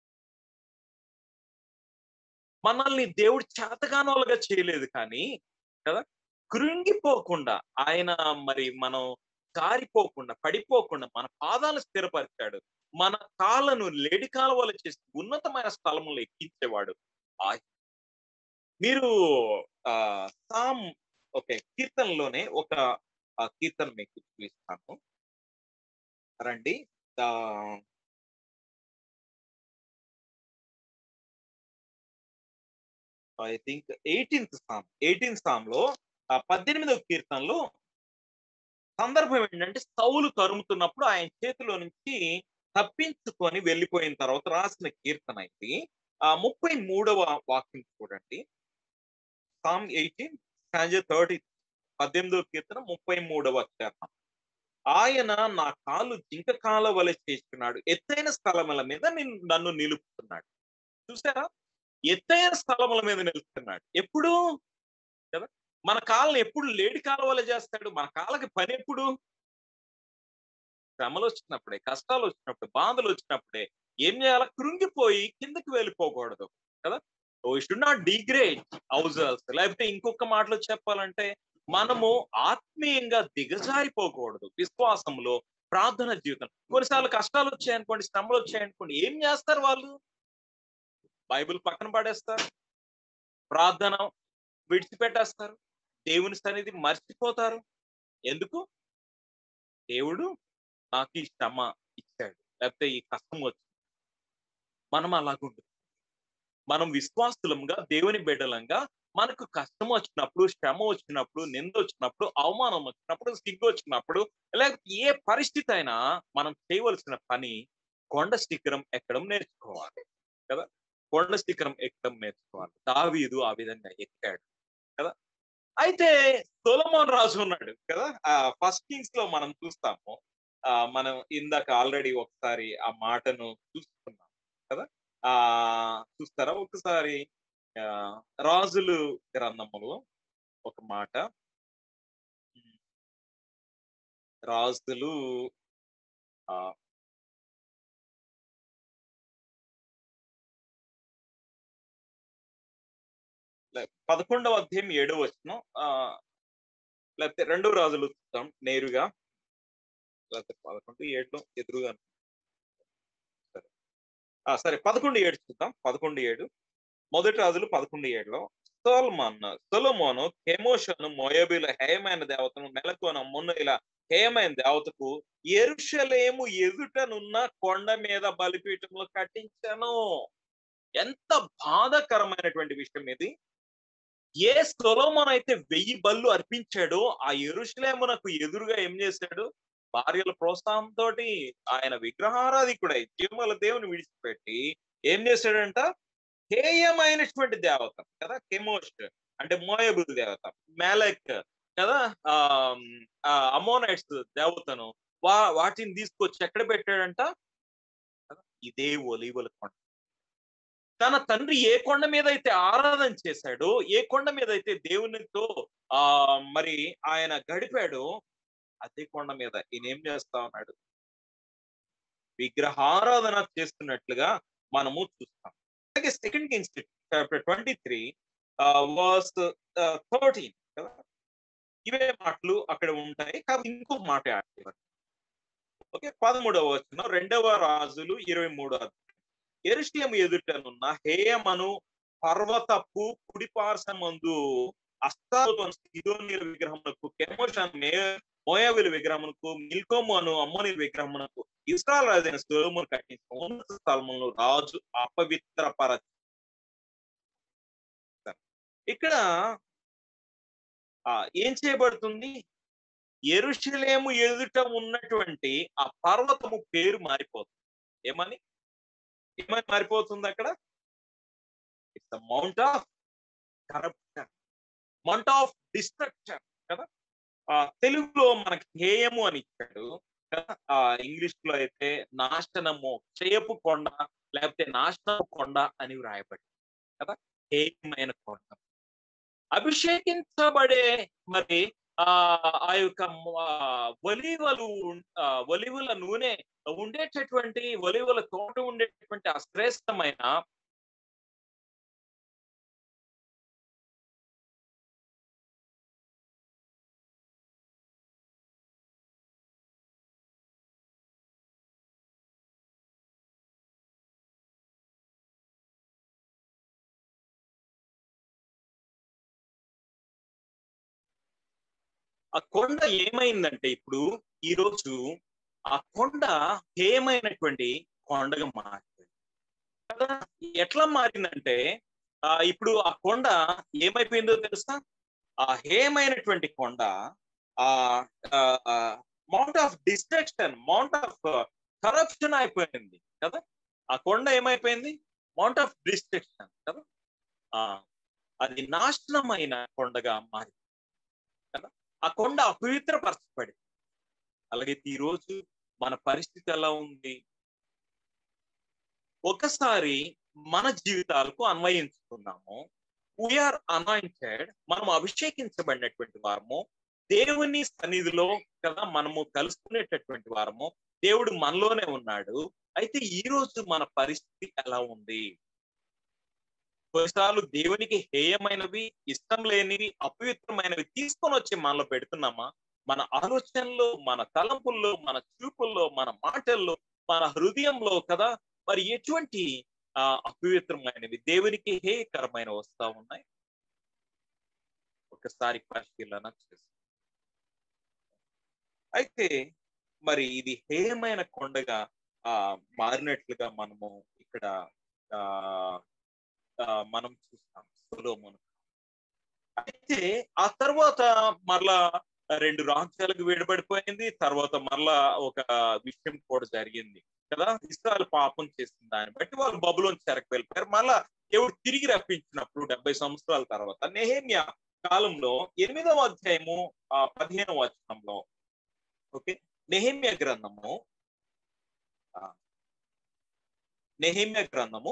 మనల్ని దేవుడు చేతగానోలుగా చేయలేదు కానీ కదా కృంగిపోకుండా ఆయన మరి మనం కారిపోకుండా పడిపోకుండా మన పాదాలు స్థిరపరిచాడు మన కాళ్ళను లేడి కాలువలు చేసి ఉన్నతమైన స్థలంలో ఎక్కించేవాడు ఆయన మీరు ఆ సామ్ ఓకే కీర్తనలోనే ఒక కీర్తన మీకు చూపిస్తాను రండి I think eighteenth psalm eighteenth psalm లో పద్దెనిమిదవ కీర్తనలో సందర్భం ఏంటంటే సౌలు తరుముతున్నప్పుడు ఆయన చేతిలో నుంచి తప్పించుకొని వెళ్ళిపోయిన తర్వాత రాసిన కీర్తన ఇది ఆ ముప్పై మూడవ వాక్యం చూడండి సామ్ ఎయిటీన్ థర్టీ పద్దెనిమిదవ కీర్తన ముప్పై మూడవ చరణం ఆయన నా కాలు జింక కాల వలె చేస్తున్నాడు ఎత్తైన స్థలముల మీద నన్ను నిలుపుతున్నాడు చూసారా ఎత్తైన స్థలముల మీద నిలుపుతున్నాడు ఎప్పుడు కదా మన కాళ్ళని ఎప్పుడు లేడి కాలువల చేస్తాడు మన కాళ్ళకి పని ఎప్పుడు శ్రమలు వచ్చినప్పుడే కష్టాలు వచ్చినప్పుడు బాధలు వచ్చినప్పుడే ఏం చేయాలి కృంగిపోయి కిందకి వెళ్ళిపోకూడదు కదా we should not degrade ourselves లేకపోతే ఇంకొక మాటలో చెప్పాలంటే మనము ఆత్మీయంగా దిగజారిపోకూడదు విశ్వాసంలో ప్రార్థన జీవితం కొన్నిసార్లు కష్టాలు వచ్చాయనుకోండి శ్రమలు వచ్చాయనుకోండి ఏం చేస్తారు వాళ్ళు బైబిల్ పక్కన పడేస్తారు ప్రార్థన విడిచిపెట్టేస్తారు దేవుని సన్నిధి మర్చిపోతారు ఎందుకు దేవుడు నాకు ఈ శ్రమ ఇచ్చాడు లేకపోతే ఈ కష్టం వచ్చింది మనం అలాగుంటుంది మనం విశ్వాసులంగా దేవుని బిడ్డలంగా మనకు కష్టం వచ్చినప్పుడు శ్రమ వచ్చినప్పుడు నింద వచ్చినప్పుడు అవమానం వచ్చినప్పుడు సిగ్గు వచ్చినప్పుడు లేకపోతే ఏ పరిస్థితి అయినా మనం చేయవలసిన పని కొండ శిఖరం ఎక్కడం నేర్చుకోవాలి కదా కొండ శిఖరం ఎక్కడం నేర్చుకోవాలి దావీదు ఆ విధంగా ఎక్కాడు కదా అయితే సొలమోన్ రాజు ఉన్నాడు కదా ఆ ఫస్ట్ కింగ్స్ లో మనం చూస్తాము ఆ మనం ఇందాక ఆల్రెడీ ఒకసారి ఆ మాటను చూసుకున్నాం కదా ఆ చూస్తారా ఒకసారి ఆ రాజులు గ్రంథములో ఒక మాట రాజులు ఆ లే- పదకొండవ అధ్యాయం ఏడవ వచ్చిన ఆ లేకపోతే రెండవ రాజులు చూద్దాం నేరుగా లేకపోతే పదకొండు ఏడు ఎదురుగా సరే ఆ సరే పదకొండు ఏడు చూద్దాం పదకొండు ఏడు మొదటి రాజులు పదకొండు ఏడులో సోల్మాన్ సొలమోను కెమోషను మోయబిల హేయమైన దేవతను మెలకున మున్న ఇలా హేయమైన దేవతకు ఎరుషలేము ఎదుటనున్న కొండ మీద బలిపీఠంలో కట్టించాను ఎంత బాధాకరమైనటువంటి విషయం ఇది ఏ సొలోమన్ అయితే వెయ్యి బళ్ళు అర్పించాడో ఆ ఎరుషలేమునకు ఎదురుగా ఏం చేశాడు భార్యల ప్రోత్సాహంతో ఆయన విగ్రహారాధికుడై జీవముల దేవుని విడిచిపెట్టి ఏం చేశాడంట హేయమైనటువంటి దేవత కదా కెమోష్ అంటే మోయబుల్ దేవత మేలక్ కదా ఆ అమోనైట్స్ దేవతను వా వాటిని తీసుకొచ్చి ఎక్కడ పెట్టాడంట కదా, ఇదే ఒలివల కొండ తన తండ్రి ఏ కొండ మీద అయితే ఆరాధన చేశాడో ఏ కొండ మీద అయితే దేవునితో ఆ మరి ఆయన గడిపాడో అదే కొండ మీద ఈయన ఏం చేస్తా ఉన్నాడు విగ్రహారాధన చేస్తున్నట్లుగా మనము చూస్తాం అలాగే second Kings chapter twenty three verse thirteen ఇవే మాటలు అక్కడ ఉంటాయి కాబట్టి ఇంకో మాట యాడ్ చేయాలి ఓకే పదమూడవ వచ్చిన రెండవ రాజులు ఇరవై మూడవ ఎరుషలేం ఎదుటనున్న హేయమను పర్వతపు కుడిపార్శ్వమందు అస్తారోతు సిదోనీల విగ్రహమునకు కెమోషన్ మోయావిల విగ్రహమునకు మిల్కోము అను అమ్మోని విగ్రహమునకు ఇస్రాయల్ రాజైన సొలొమోను కట్టించిన ఉన్నత స్థలములను రాజు అపవిత్రపరచ ఇక్కడ ఆ ఏం చేయబడుతుంది ఎరుషలేము ఎదుట ఉన్నటువంటి ఆ పర్వతము పేరు మారిపోతుంది ఏమని ఏమని మారిపోతుంది అక్కడ it's the mount of corruption mount of destruction కదా ఆ తెలుగులో మనకి హేయము అని ఇచ్చాడు కదా ఆ ఇంగ్లీష్ లో అయితే నాశనము క్షయపు కొండ లేకపోతే నాశనపు కొండ అని వ్రాయబడి కదా హేయమైన కొండ అభిషేకించబడే మరి ఆ ఆ యొక్క ఆ, ఒలీవలు ఉన్- ఆ, ఒలీవల నూనె ఉండేటటువంటి ఒలీవల తోట ఉండేటటువంటి ఆ శ్రేష్టమైన ఆ కొండ ఏమైందంటే ఇప్పుడు ఈ రోజు ఆ కొండ హేయమైనటువంటి కొండగా మారింది కదా ఎట్లా మారిందంటే ఆ ఇప్పుడు ఆ కొండ ఏమైపోయిందో తెలుసా ఆ హేయమైనటువంటి కొండ ఆ mount of destruction mount of corruption అయిపోయింది కదా ఆ కొండ ఏమైపోయింది మౌంట్ ఆఫ్ డిస్ట్రక్షన్ కదా ఆ అది నాశనమైన కొండగా మారింది కదా ఆ కొండ అపవిత్రపరచబడింది అలాగే ఈ రోజు మన పరిస్థితి ఎలా ఉంది ఒకసారి మన జీవితాలకు అన్వయించుకున్నాము వీఆర్ అనాయింటెడ్ మనం అభిషేకించబడినటువంటి వారము దేవుని సన్నిధిలో కదా మనము కలుసుకునేటటువంటి వారము దేవుడు మనలోనే ఉన్నాడు అయితే ఈ రోజు మన పరిస్థితి ఎలా ఉంది కొన్నిసార్లు దేవునికి హేయమైనవి ఇష్టం లేనివి అపవిత్రమైనవి తీసుకొని వచ్చి మనలో పెడుతున్నామా మన ఆలోచనలో మన తలంపుల్లో మన చూపుల్లో మన మాటల్లో మన హృదయంలో కదా మరి ఎటువంటి ఆ అపవిత్రమైనవి దేవునికి హేయకరమైన వస్తా ఉన్నాయి ఒకసారి పరిశీలన చేస్తాం అయితే మరి ఇది హేయమైన కొండగా ఆ మారినట్లుగా మనము ఇక్కడ ఆ ఆ, మనం చూస్తాం సొలోమోను అయితే ఆ తర్వాత మరలా రెండు రాజ్యాలకు విడబడిపోయింది తర్వాత మరలా ఒక విషయం కూడా జరిగింది కదా ఇస్రాయల్ పాపం చేసిన దాన్ని బట్టి వాళ్ళు బబులోని చెరకు వెళ్ళిపోయారు మళ్ళా దేవుడు తిరిగి రప్పించినప్పుడు డెబ్బై సంవత్సరాల తర్వాత నెహేమ్య కాలంలో ఎనిమిదవ అధ్యాయము ఆ పదిహేనవ వచనంలో ఓకే నెహేమ్య గ్రంథము ఆ, నెహేమ్య గ్రంథము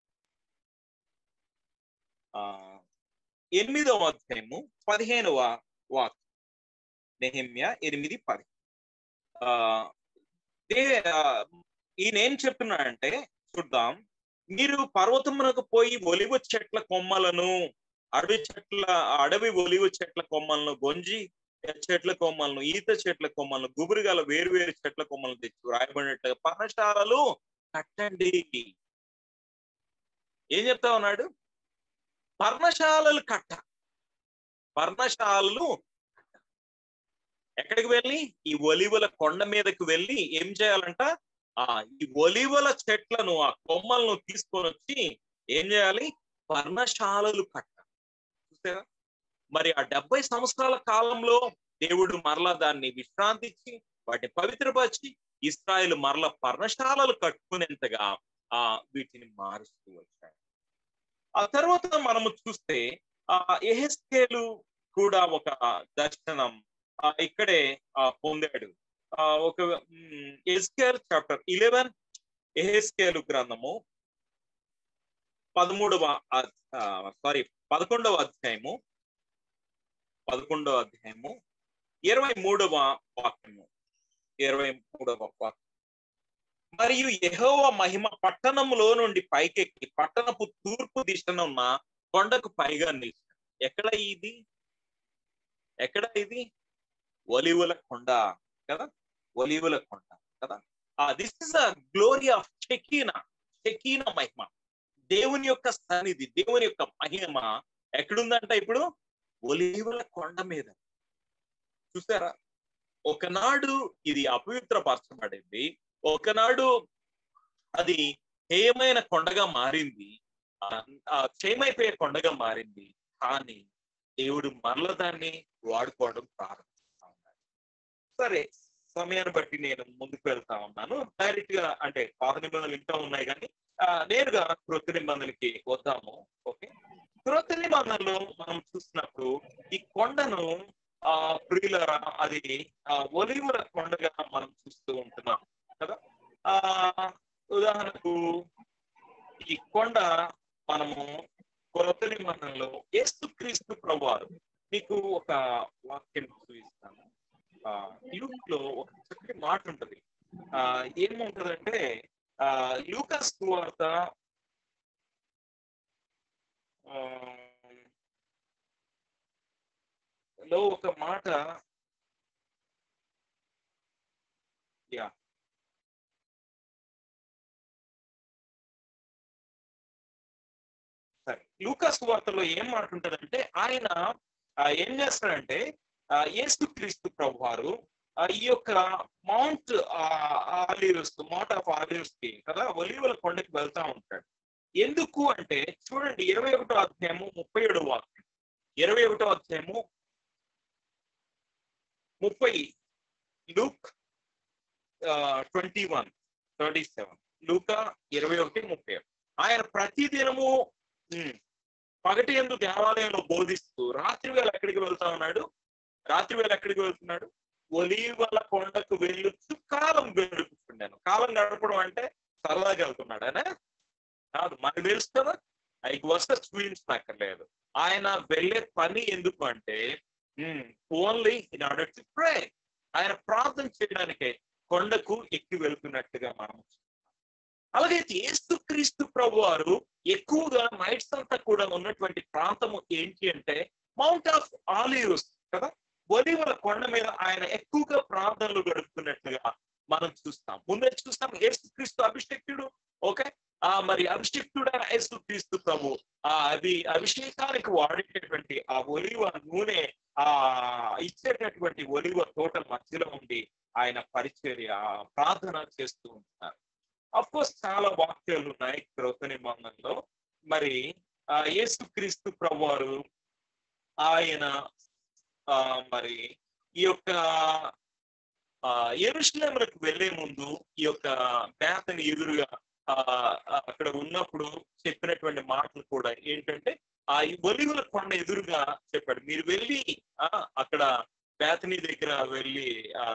ఆ ఎనిమిదవ అధ్యాయము పదిహేనవ వాక్ నెహమ్య ఎనిమిది పది ఆ దే- ఆ, ఈయన ఏం చెప్తున్నాడంటే చూద్దాం మీరు పర్వతమునకు పోయి ఒలివ చెట్ల కొమ్మలను అడవి చెట్ల అడవి ఒలివ చెట్ల కొమ్మలను గొంజి చెట్ల కొమ్మలను ఈత చెట్ల కొమ్మలను గుబురుగల వేరు వేరు చెట్ల కొమ్మలను తెచ్చి రాయబడినట్లుగా పర్ణశాలలు కట్టండి ఏం చెప్తా ఉన్నాడు పర్ణశాలలు కట్ట పర్ణశాలలు ఎక్కడికి వెళ్ళి ఈ ఒలివల కొండ మీదకి వెళ్ళి ఏం చేయాలంట ఆ ఈ ఒలివల చెట్లను ఆ కొమ్మలను తీసుకొని వచ్చి ఏం చేయాలి పర్ణశాలలు కట్ట చూసారా మరి ఆ డెబ్బై సంవత్సరాల కాలంలో దేవుడు మరలా దాన్ని విశ్రాంతించి వాటిని పవిత్రపరిచి ఇస్రాయేల్ మరల పర్ణశాలలు కట్టుకునేంతగా ఆ వీటిని మారుస్తూ వచ్చాడు ఆ తర్వాత మనము చూస్తే ఆ ఎహెస్కేలు కూడా ఒక దర్శనం ఆ ఇక్కడే ఆ పొందాడు ఆ ఒక ఎస్కేల్ చాప్టర్ ఇలెవెన్ ఎహెస్కేలు గ్రంథము పదమూడవ సారీ పదకొండవ అధ్యాయము పదకొండవ అధ్యాయము ఇరవై మూడవ వాక్యము ఇరవై మూడవ వాక్యం మరియు యెహోవ మహిమ పట్టణములో నుండి పైకెక్కి పట్టణపు తూర్పు దిశనున్న కొండకు పైగా నిలిచాడు ఎక్కడ ఇది ఎక్కడ ఇది ఒలివుల కొండ కదా ఒలివుల కొండ కదా ఆ this is a glory of Shekinah Shekinah మహిమ దేవుని యొక్క సన్నిధి దేవుని యొక్క మహిమ ఎక్కడుందంట ఇప్పుడు ఒలివుల కొండ మీద చూసారా ఒకనాడు ఇది అపవిత్రపరచబడింది ఒకనాడు అది హేయమైన కొండగా మారింది ఆ క్షేమైపోయే కొండగా మారింది కానీ దేవుడు మరల దాన్ని వాడుకోవడం ప్రారంభిస్తా ఉన్నాడు సరే సమయాన్ని బట్టి నేను ముందుకు వెళ్తా ఉన్నాను డైరెక్ట్ గా అంటే పాత నిబంధనలు ఇంకా ఉన్నాయి కానీ ఆ, నేరుగా కృత నిబంధనలకి వద్దాము ఓకే కృత నిబంధనలు మనం చూసినప్పుడు ఈ కొండను ఆ ప్రియులరా అది ఆ ఒలివుల కొండగా మనం చూస్తూ ఉంటున్నాం కదా ఆ ఉదాహరణకు ఈ కొండ మనము కొరత నిబంధనలో యేసుక్రీస్తు ప్రభువారు మీకు ఒక వాక్యం చూపిస్తాను ఆ యూత్ లో ఒక చక్కటి మాట ఉంటది ఆ ఏముంటదంటే ఆ లూకాస్ వార్త ఆ, లో ఒక మాట యా సరే లూకాస్ వార్తలో ఏం మాట ఉంటదంటే ఆయన ఆ, ఏం చేస్తాడంటే ఆ, యేసుక్రీస్తు ప్రభు వారు ఆ, ఈ యొక్క mount olives mount of olives కి కదా ఒలివల కొండకి వెళ్తా ఉంటాడు ఎందుకు అంటే చూడండి ఇరవై ఒకటో అధ్యాయము ముప్పై ఏడో వాక్యం ఇరవై ఒకటో అధ్యాయము ముప్పై Luke twenty one thirty seven లూకా ఇరవై ఒకటి ముప్పై ఏడు ఆయన ప్రతిదినము ఉమ్, పగటి ఎందు దేవాలయంలో బోధిస్తూ రాత్రి వేళ ఎక్కడికి వెళ్తా ఉన్నాడు రాత్రి వేళ ఎక్కడికి వెళ్తున్నాడు ఒలీవల కొండకు వెళ్ళొచ్చు కాలం గడుపుతున్నాను కాలం గడపడం అంటే సరదాగా వెళ్తున్నాడు ఆయన కాదు మనకు తెలుసు కదా ఐకి వస్తే చూపించనక్కర్లేదు ఆయన వెళ్ళే పని ఎందుకు అంటే only in order to pray ఆయన ప్రార్థన చేయడానికే కొండకు ఎక్కి వెళ్తున్నట్టుగా మనం చూస్తాం. అలాగే యేసుక్రీస్తు ప్రభు వారు ఎక్కువగా నైట్స్ అంతా కూడా ఉన్నటువంటి ప్రాంతము ఏంటి అంటే మౌంట్ ఆఫ్ ఆలివ్స్ కదా ఒలివల కొండ మీద ఆయన ఎక్కువగా ప్రార్థనలు గడుపుతున్నట్లుగా మనం చూస్తాం ముందే చూస్తాం యేసుక్రీస్తు అభిషేక్తుడు ఓకే ఆ మరి అభిషిక్తుడైన యేసు క్రీస్తు ప్రభు ఆ అది అభిషేకానికి వాడేటటువంటి ఆ ఒలివ నూనె ఆ ఇచ్చేటటువంటి ఒలివ తోట మధ్యలో ఉండి ఆయన పరిచర్య ప్రార్థన చేస్తూ ఉంటున్నారు అఫ్ కోర్స్ చాలా వాక్యాలు ఉన్నాయి క్రొత్త నిబంధనలో మరి ఆ యేసు క్రీస్తు ప్రభువారు ఆయన ఆ మరి ఈ యొక్క ఆ ఎరుషులేములకు వెళ్లే ముందు ఈ యొక్క బేతని ఎదురుగా ఆ అక్కడ ఉన్నప్పుడు చెప్పినటువంటి మాటలు కూడా ఏంటంటే ఆ ఈ ఒలివుల కొండ ఎదురుగా చెప్పాడు మీరు వెళ్ళి ఆ అక్కడ బేతని దగ్గర వెళ్ళి ఆ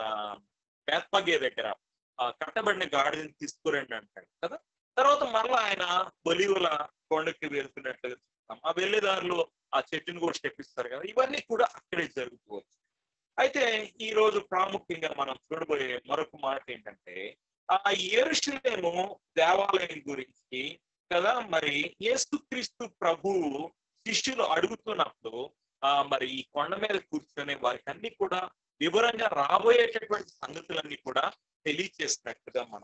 బేత్పగే దగ్గర ఆ కట్టబడిన గాడిదని తీసుకురండి అంటాడు కదా తర్వాత మరలా ఆయన బొలివుల కొండకి వెళ్తున్నట్లుగా చూస్తాం ఆ వెళ్ళేదారిలో ఆ చెట్టును కూడా చెప్పిస్తారు కదా ఇవన్నీ కూడా అక్కడే జరుగుకోవచ్చు అయితే ఈ రోజు ప్రాముఖ్యంగా మనం చూడబోయే మరొక మాట ఏంటంటే ఆ ఏరుషులేము దేవాలయం గురించి కదా మరి యేసుక్రీస్తు ప్రభువు శిష్యులు అడుగుతున్నప్పుడు ఆ మరి ఈ కొండ మీద కూర్చొని వారికి అన్ని కూడా వివరంగా రాబోయేటటువంటి సంగతులన్నీ కూడా తెలియచేసినట్టుగా మనం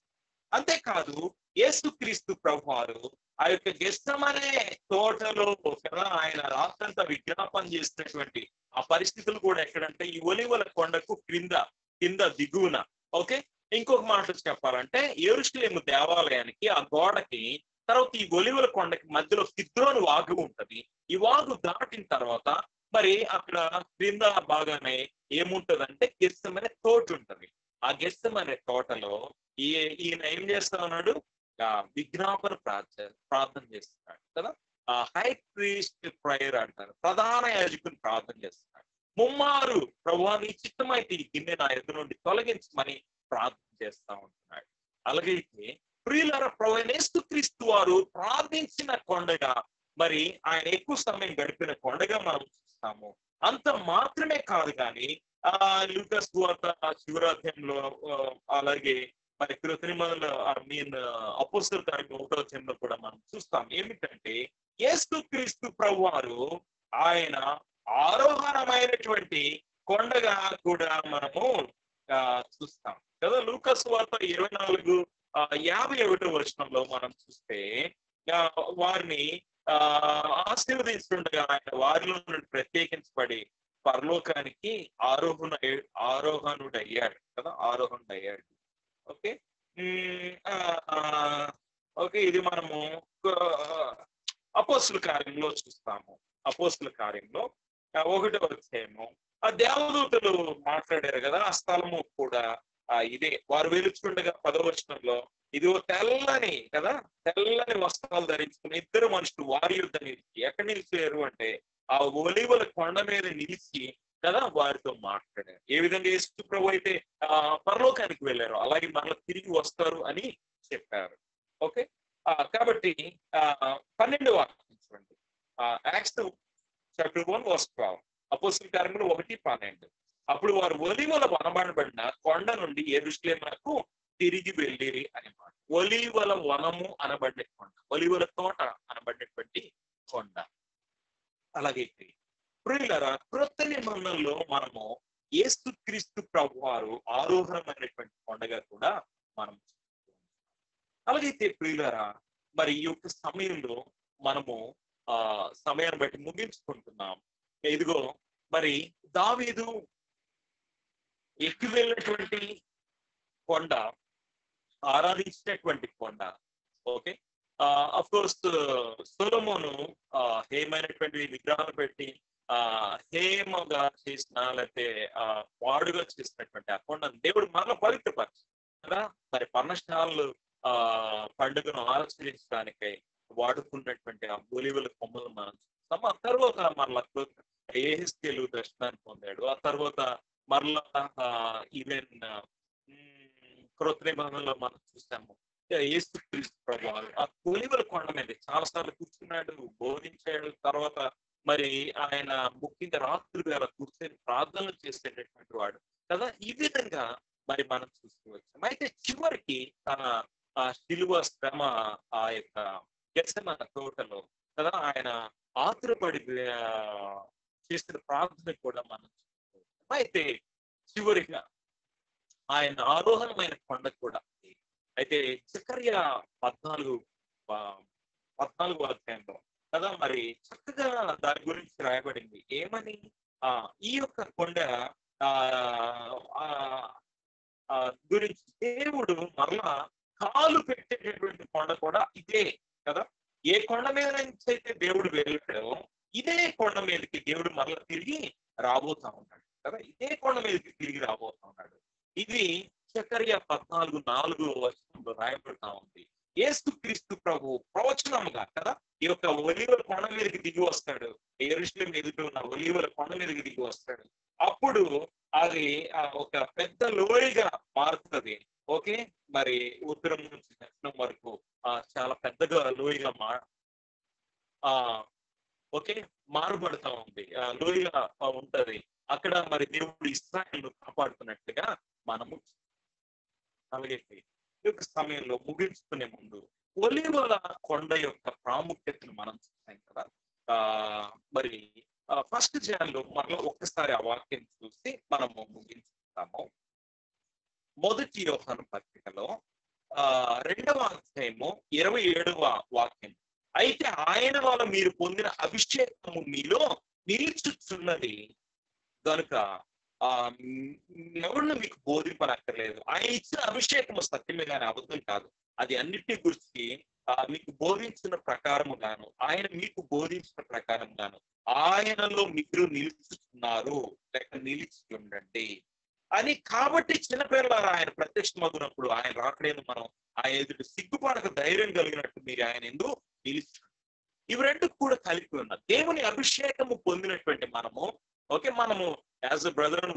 అంతేకాదు యేసుక్రీస్తు ప్రభు వారు ఆ యొక్క గెస్తమనే తోటలో కదా ఆయన రాత్రంతా విజ్ఞాపన చేసినటువంటి ఆ పరిస్థితులు కూడా ఎక్కడంటే ఈ ఒలివల కొండకు క్రింద కింద దిగువన ఓకే ఇంకొక మాట చెప్పాలంటే ఏరుషులేము దేవాలయానికి ఆ గోడకి తర్వాత ఈ ఒలివల కొండకి మధ్యలో కిద్రోని వాగు ఉంటది ఈ వాగు దాటిన తర్వాత మరి అక్కడ క్రింద బాగానే ఏముంటదంటే గెస్తం అనే తోట ఉంటది ఆ గెస్తం అనే తోటలో ఈ ఈయన ఏం చేస్తా ఉన్నాడు ఆ విజ్ఞాపన ప్రార్థన ప్రార్థన చేస్తున్నాడు కదా ఆ హై ప్రీస్ట్ ప్రేయర్ అంటారు ప్రధాన యాజకుని ప్రార్థన చేస్తున్నాడు ముమ్మారు ప్రభువాని చిత్తమైతే ఈ గిన్నె నా ఎదురు నుండి తొలగించమని ప్రార్థన చేస్తా ఉంటున్నాడు అలాగైతే ప్రియులర ప్రవణేస్తు క్రీస్తు వారు ప్రార్థించిన కొండగా మరి ఆయన ఎక్కువ సమయం గడిపిన కొండగా మనం చూస్తాము అంత మాత్రమే కాదు కానీ ఆ లూకస్ వార్త శివరాధ్యంలో అలాగే మరి కృత్రిమల ఐ మీన్ అపోస్తల కార్యం ఒకటో చిన్న కూడా మనం చూస్తాం ఏమిటంటే ఏస్తు క్రీస్తు ప్రభు వారు ఆయన ఆరోహణమైనటువంటి కొండగా కూడా మనము ఆ చూస్తాం కదా లూకస్ వార్త ఇరవై నాలుగు యాభై ఒకటో వర్షంలో మనం చూస్తే వారిని ఆ ఆశీర్వదిస్తుండగా ఆయన వారిలో నుండి ప్రత్యేకించబడి పరలోకానికి ఆరోహణ ఆరోహణుడు అయ్యాడు కదా ఆరోహణుడు అయ్యాడు ఓకే ఓకే ఇది మనము అపోస్తుల కార్యంలో చూస్తాము అపోస్తుల కార్యంలో ఒకటో వచ్చేమో ఆ దేవదూతలు మాట్లాడారు కదా ఆ స్థలము కూడా ఆ ఇదే వారు వెలుచుండగా పదవచనంలో ఇది తెల్లని కదా తెల్లని వస్త్రాలు ధరించుకుని ఇద్దరు మనుషులు వారి యుద్ధ నిలిచి ఎక్కడ నిలిచారు అంటే ఆ ఒలివల కొండ మీద నిలిచి కదా వారితో మాట్లాడారు ఏ విధంగా యేసు ప్రభు అయితే ఆ పరలోకానికి వెళ్ళారు అలాగే మరలా తిరిగి వస్తారు అని చెప్పారు ఓకే ఆ కాబట్టి ఆ పన్నెండు వాక్యం చూడండి ఆ Acts chapter one verse twelve apostle కార్యములు ఒకటి పన్నెండు అప్పుడు వారు ఒలివల వనబడబడిన కొండ నుండి ఎరుశ్లేమకు తిరిగి వెళ్ళిరి అని మాట ఒలివల వనము అనబడే కొండ ఒలివల తోట అనబడేటువంటి కొండ అలాగే ప్రియులరా క్రొత్త నిబంధనలో మనము ఏసు క్రీస్తు ప్రభు వారు ఆరోహణమైనటువంటి కొండగా కూడా మనం అలాగైతే ప్రియులరా మరి ఈ యొక్క సమయంలో మనము ఆ సమయాన్ని బట్టి ముగించుకుంటున్నాం ఇదిగో మరి దావీదు ఎక్కి వెళ్ళినటువంటి కొండ ఆరాధించినటువంటి కొండ ఓకే అఫ్ కోర్స్ సొలమోను హేమైనటువంటి విగ్రహాలు పెట్టి ఆ హేమగా చేసిన లేకపోతే ఆ వాడుగా చేసినటువంటి ఆ కొండను దేవుడు మరలా పవిత్రపరచు కదా మరి పర్ణశాలలు ఆ పండుగను ఆచరించడానికై వాడుకున్నటువంటి ఆ బొలివుల కొమ్మలు మనం చూస్తాం ఆ తర్వాత మరలా ఏహెస్కేలు దర్శనాన్ని పొందాడు ఆ తర్వాత మరలా ఈవెన్ క్రొత్త నిబంధనలో మనం చూసాము ఏసు క్రీస్తు ప్రభు ఆ కొలివల కొండ మీద చాలా సార్లు కూర్చున్నాడు బోధించాడు తర్వాత మరి ఆయన ముఖ్యంగా రాత్రి వేళ కూర్చొని ప్రార్థనలు చేసేటటువంటి వాడు కదా ఈ విధంగా మరి మనం చూస్తూ వచ్చాం అయితే చివరికి తన ఆ శిలువ శ్రమ ఆ యొక్క గెసన తోటలో కదా ఆయన ఆతురపడి చేసిన ప్రార్థన కూడా మనం చూస్తూ వచ్చాం అయితే చివరిగా ఆయన ఆరోహణమైన కొండ కూడా అయితే చక్కర్య పద్నాలుగు ఆ, పద్నాలుగు అధ్యాయంలో కదా మరి చక్కగా దాని గురించి రాయబడింది ఏమని ఆ ఈ యొక్క కొండ ఆ ఆ, ఆ, గురించి దేవుడు మరలా కాలు పెట్టేటటువంటి కొండ కూడా ఇదే కదా ఏ కొండ మీద నుంచి అయితే దేవుడు వెళ్ళాడో ఇదే కొండ మీదకి దేవుడు మరలా తిరిగి రాబోతా ఉన్నాడు కదా ఇదే కొండ మీదకి తిరిగి రాబోతా ఉన్నాడు ఇది చక్కర్య పద్నాలుగు నాలుగు వర్షంలో రాయబడతా ఉంది ఏసు క్రీస్తు ప్రభు ప్రవచనముగా కదా ఈ యొక్క ఒలివల కొండ మీదకి దిగి వస్తాడు ఎరుషులం ఎదుట ఉన్న ఒలివల కొండ మీదకి దిగి వస్తాడు అప్పుడు అది ఆ ఒక పెద్ద లోయగా మారుతుంది ఓకే మరి ఉత్తరం నుంచి దక్షిణం వరకు ఆ చాలా పెద్దగా లోయగా మా ఆ ఓకే మారుపడతా ఉంది ఆ లోయగా ఆ, ఉంటది అక్కడ మరి దేవుడు ఇస్రాయల్ కాపాడుతున్నట్లుగా మనము అలాగే ఈ యొక్క సమయంలో ముగించుకునే ముందు ఒలివల కొండ యొక్క ప్రాముఖ్యతను మనం చూసాం కదా ఆ మరి ఫస్ట్ లో మరలా ఒక్కసారి ఆ వాక్యం చూసి మనము ముగించుకుంటాము మొదటి యోహాను పత్రికలో ఆ రెండవ అధ్యాయము ఇరవై ఏడవ వాక్యం అయితే ఆయన వల్ల మీరు పొందిన అభిషేకము మీలో నిలుచుచున్నది కనుక ఆ ఎవరిని మీకు బోధింపనక్కర్లేదు ఆయన ఇచ్చిన అభిషేకము సత్యమే కానీ అబద్ధం కాదు అది అన్నిటిని గురించి ఆ మీకు బోధించిన ప్రకారము గాను ఆయన మీకు బోధించిన ప్రకారం గాను ఆయనలో మీరు నిలుచుతున్నారు లేక నిలిచి ఉండండి అని కాబట్టి చిన్నపిల్లలారా ఆయన ప్రత్యక్షమగునప్పుడు ఆయన రాకడేందు మనం ఆయన ఎదుటి సిగ్గుపడక ధైర్యం కలిగినట్టు మీరు ఆయన ఎందు నిలిచి ఇవి రెండు కూడా కలిపి ఉన్నారు దేవుని అభిషేకము పొందినటువంటి మనము ఓకే మనము యాజ్ అ బ్రదర్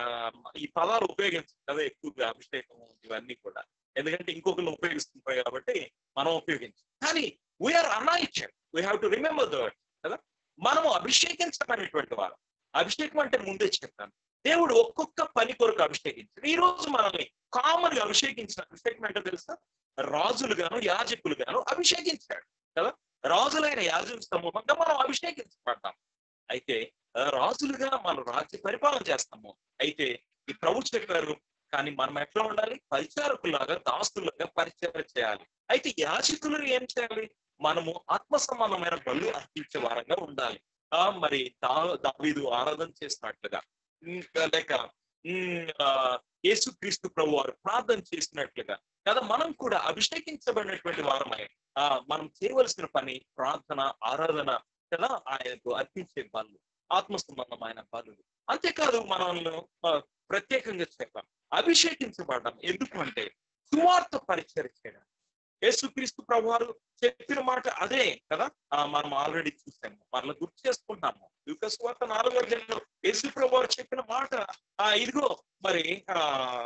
ఈ పదాలు ఉపయోగించాం కదా ఎక్కువగా అభిషేకం ఇవన్నీ కూడా ఎందుకంటే ఇంకొకరు ఉపయోగిస్తుంటారు కాబట్టి మనం ఉపయోగించాం కానీ we are anointed we have to remember that కదా మనము అభిషేకించబడినటువంటి వారు అభిషేకం అంటే ముందే చెప్తాను దేవుడు ఒక్కొక్క పని కొరకు అభిషేకించాడు ఈ రోజు మనల్ని కామన్ గా అభిషేకించిన అభిషేకం అంటే తెలుసా రాజులు గాను యాజకులు గాను అభిషేకించాడు కదా రాజులైన యాజక సమూహంగా మనం అభిషేకించబడతాం అయితే ఆ, రాజులుగా మనం రాజ్య పరిపాలన చేస్తాము అయితే ఈ ప్రభు చెప్పారు కానీ మనం ఎట్లా ఉండాలి పరిచారకులాగా దాస్తులుగా పరిచయం చేయాలి అయితే యాజకులు ఏం చేయాలి మనము ఆత్మ సంబంధమైన బలు అర్పించే వారంగా ఉండాలి ఆ మరి దా దావీదు ఆరాధన చేసినట్లుగా ఇంకా లేక ఉమ్, ఆ, యేసుక్రీస్తు ప్రభు వారు ప్రార్థన చేసినట్లుగా కదా మనం కూడా అభిషేకించబడినటువంటి వారమై ఆ మనం చేయవలసిన పని ప్రార్థన ఆరాధన కదా ఆయనకు అర్పించే బలు ఆత్మ సంబంధమైన బలులు అంతేకాదు మనల్ని ఆ, ప్రత్యేకంగా చెప్పాం అభిషేకించబడడం ఎందుకు అంటే సువార్త పరిచయం చేయడం యేసుక్రీస్తు ప్రభు వారు చెప్పిన మాట అదే కదా ఆ, మనం ఆల్రెడీ చూసాము మనల్ని గుర్తు చేసుకుంటాము యుగ స్వార్థ నాలుగో అధ్యాయంలో యేసు ప్రభు వారు చెప్పిన మాట ఆ ఇదిగో మరి ఆ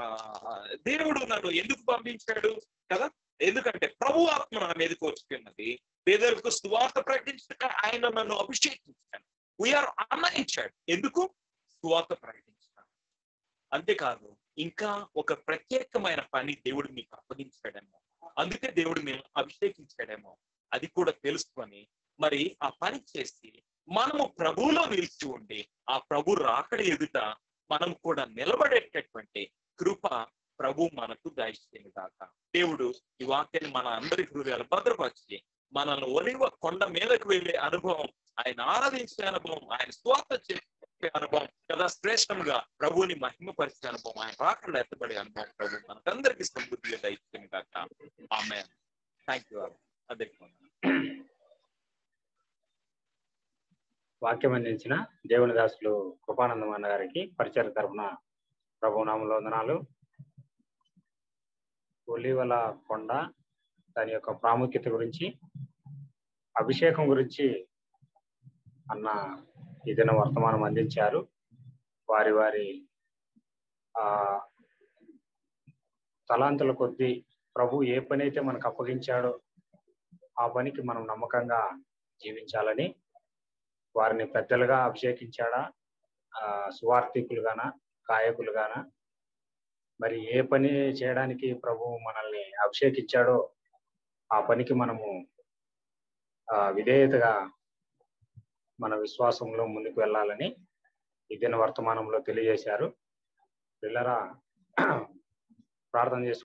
దేవుడు నన్ను ఎందుకు పంపించాడు కదా ఎందుకంటే ప్రభు ఆత్మ నా మీదకి వచ్చినది పేదలకు సువార్త ప్రకటించక ఆయన నన్ను అభిషేకించాడు వీఆర్ అన్వయించాడు ఎందుకు సువార్త ప్రకటించాడు అంతేకాదు ఇంకా ఒక ప్రత్యేకమైన పని దేవుడు మీకు అప్పగించాడేమో అందుకే దేవుడు మేము అభిషేకించాడేమో అది కూడా తెలుసుకొని మరి ఆ పని చేసి మనము ప్రభువులో నిలిచి ఉండి ఆ ప్రభు రాకడ ఎదుట మనం కూడా నిలబడేటటువంటి కృప ప్రభు మనకు దయచేయను దాకా దేవుడు ఈ వాక్యాన్ని మన అందరి హృదయాలు భద్రపరిచి మనల్ని ఒలివ కొండ మీదకు వెళ్ళే అనుభవం ఆయన ఆరాధించే అనుభవం ఆయన స్వార్థ చెప్పే అనుభవం కదా శ్రేష్టంగా ప్రభువుని మహిమపరిచే అనుభవం ఆయన రాకుండా ఎత్తబడే అనుభవం ప్రభు మనకందరికీ సమృద్ధిగా దయచేయను దాకా ఆమె థ్యాంక్ యూ అదే వాక్యం అందించిన దేవుని దాసులు కృపానందం అన్న గారికి పరిచయ తరపున ప్రభు నామంలో వందనాలు ఒలివల కొండ దాని యొక్క ప్రాముఖ్యత గురించి అభిషేకం గురించి అన్న ఏదైనా వర్తమానం అందించారు వారి వారి ఆ తలాంతుల కొద్దీ ప్రభు ఏ పని అయితే మనకు అప్పగించాడో ఆ పనికి మనం నమ్మకంగా జీవించాలని వారిని పెద్దలుగా అభిషేకించాడా ఆ సువార్థికులుగానా గాయకులుగానా మరి ఏ పని చేయడానికి ప్రభు మనల్ని అభిషేకించాడో ఆ పనికి మనము ఆ విధేయతగా మన విశ్వాసంలో ముందుకు వెళ్ళాలని ఇదిన వర్తమానంలో తెలియజేశారు పిల్లరా ప్రార్థన చేసుకుంటాం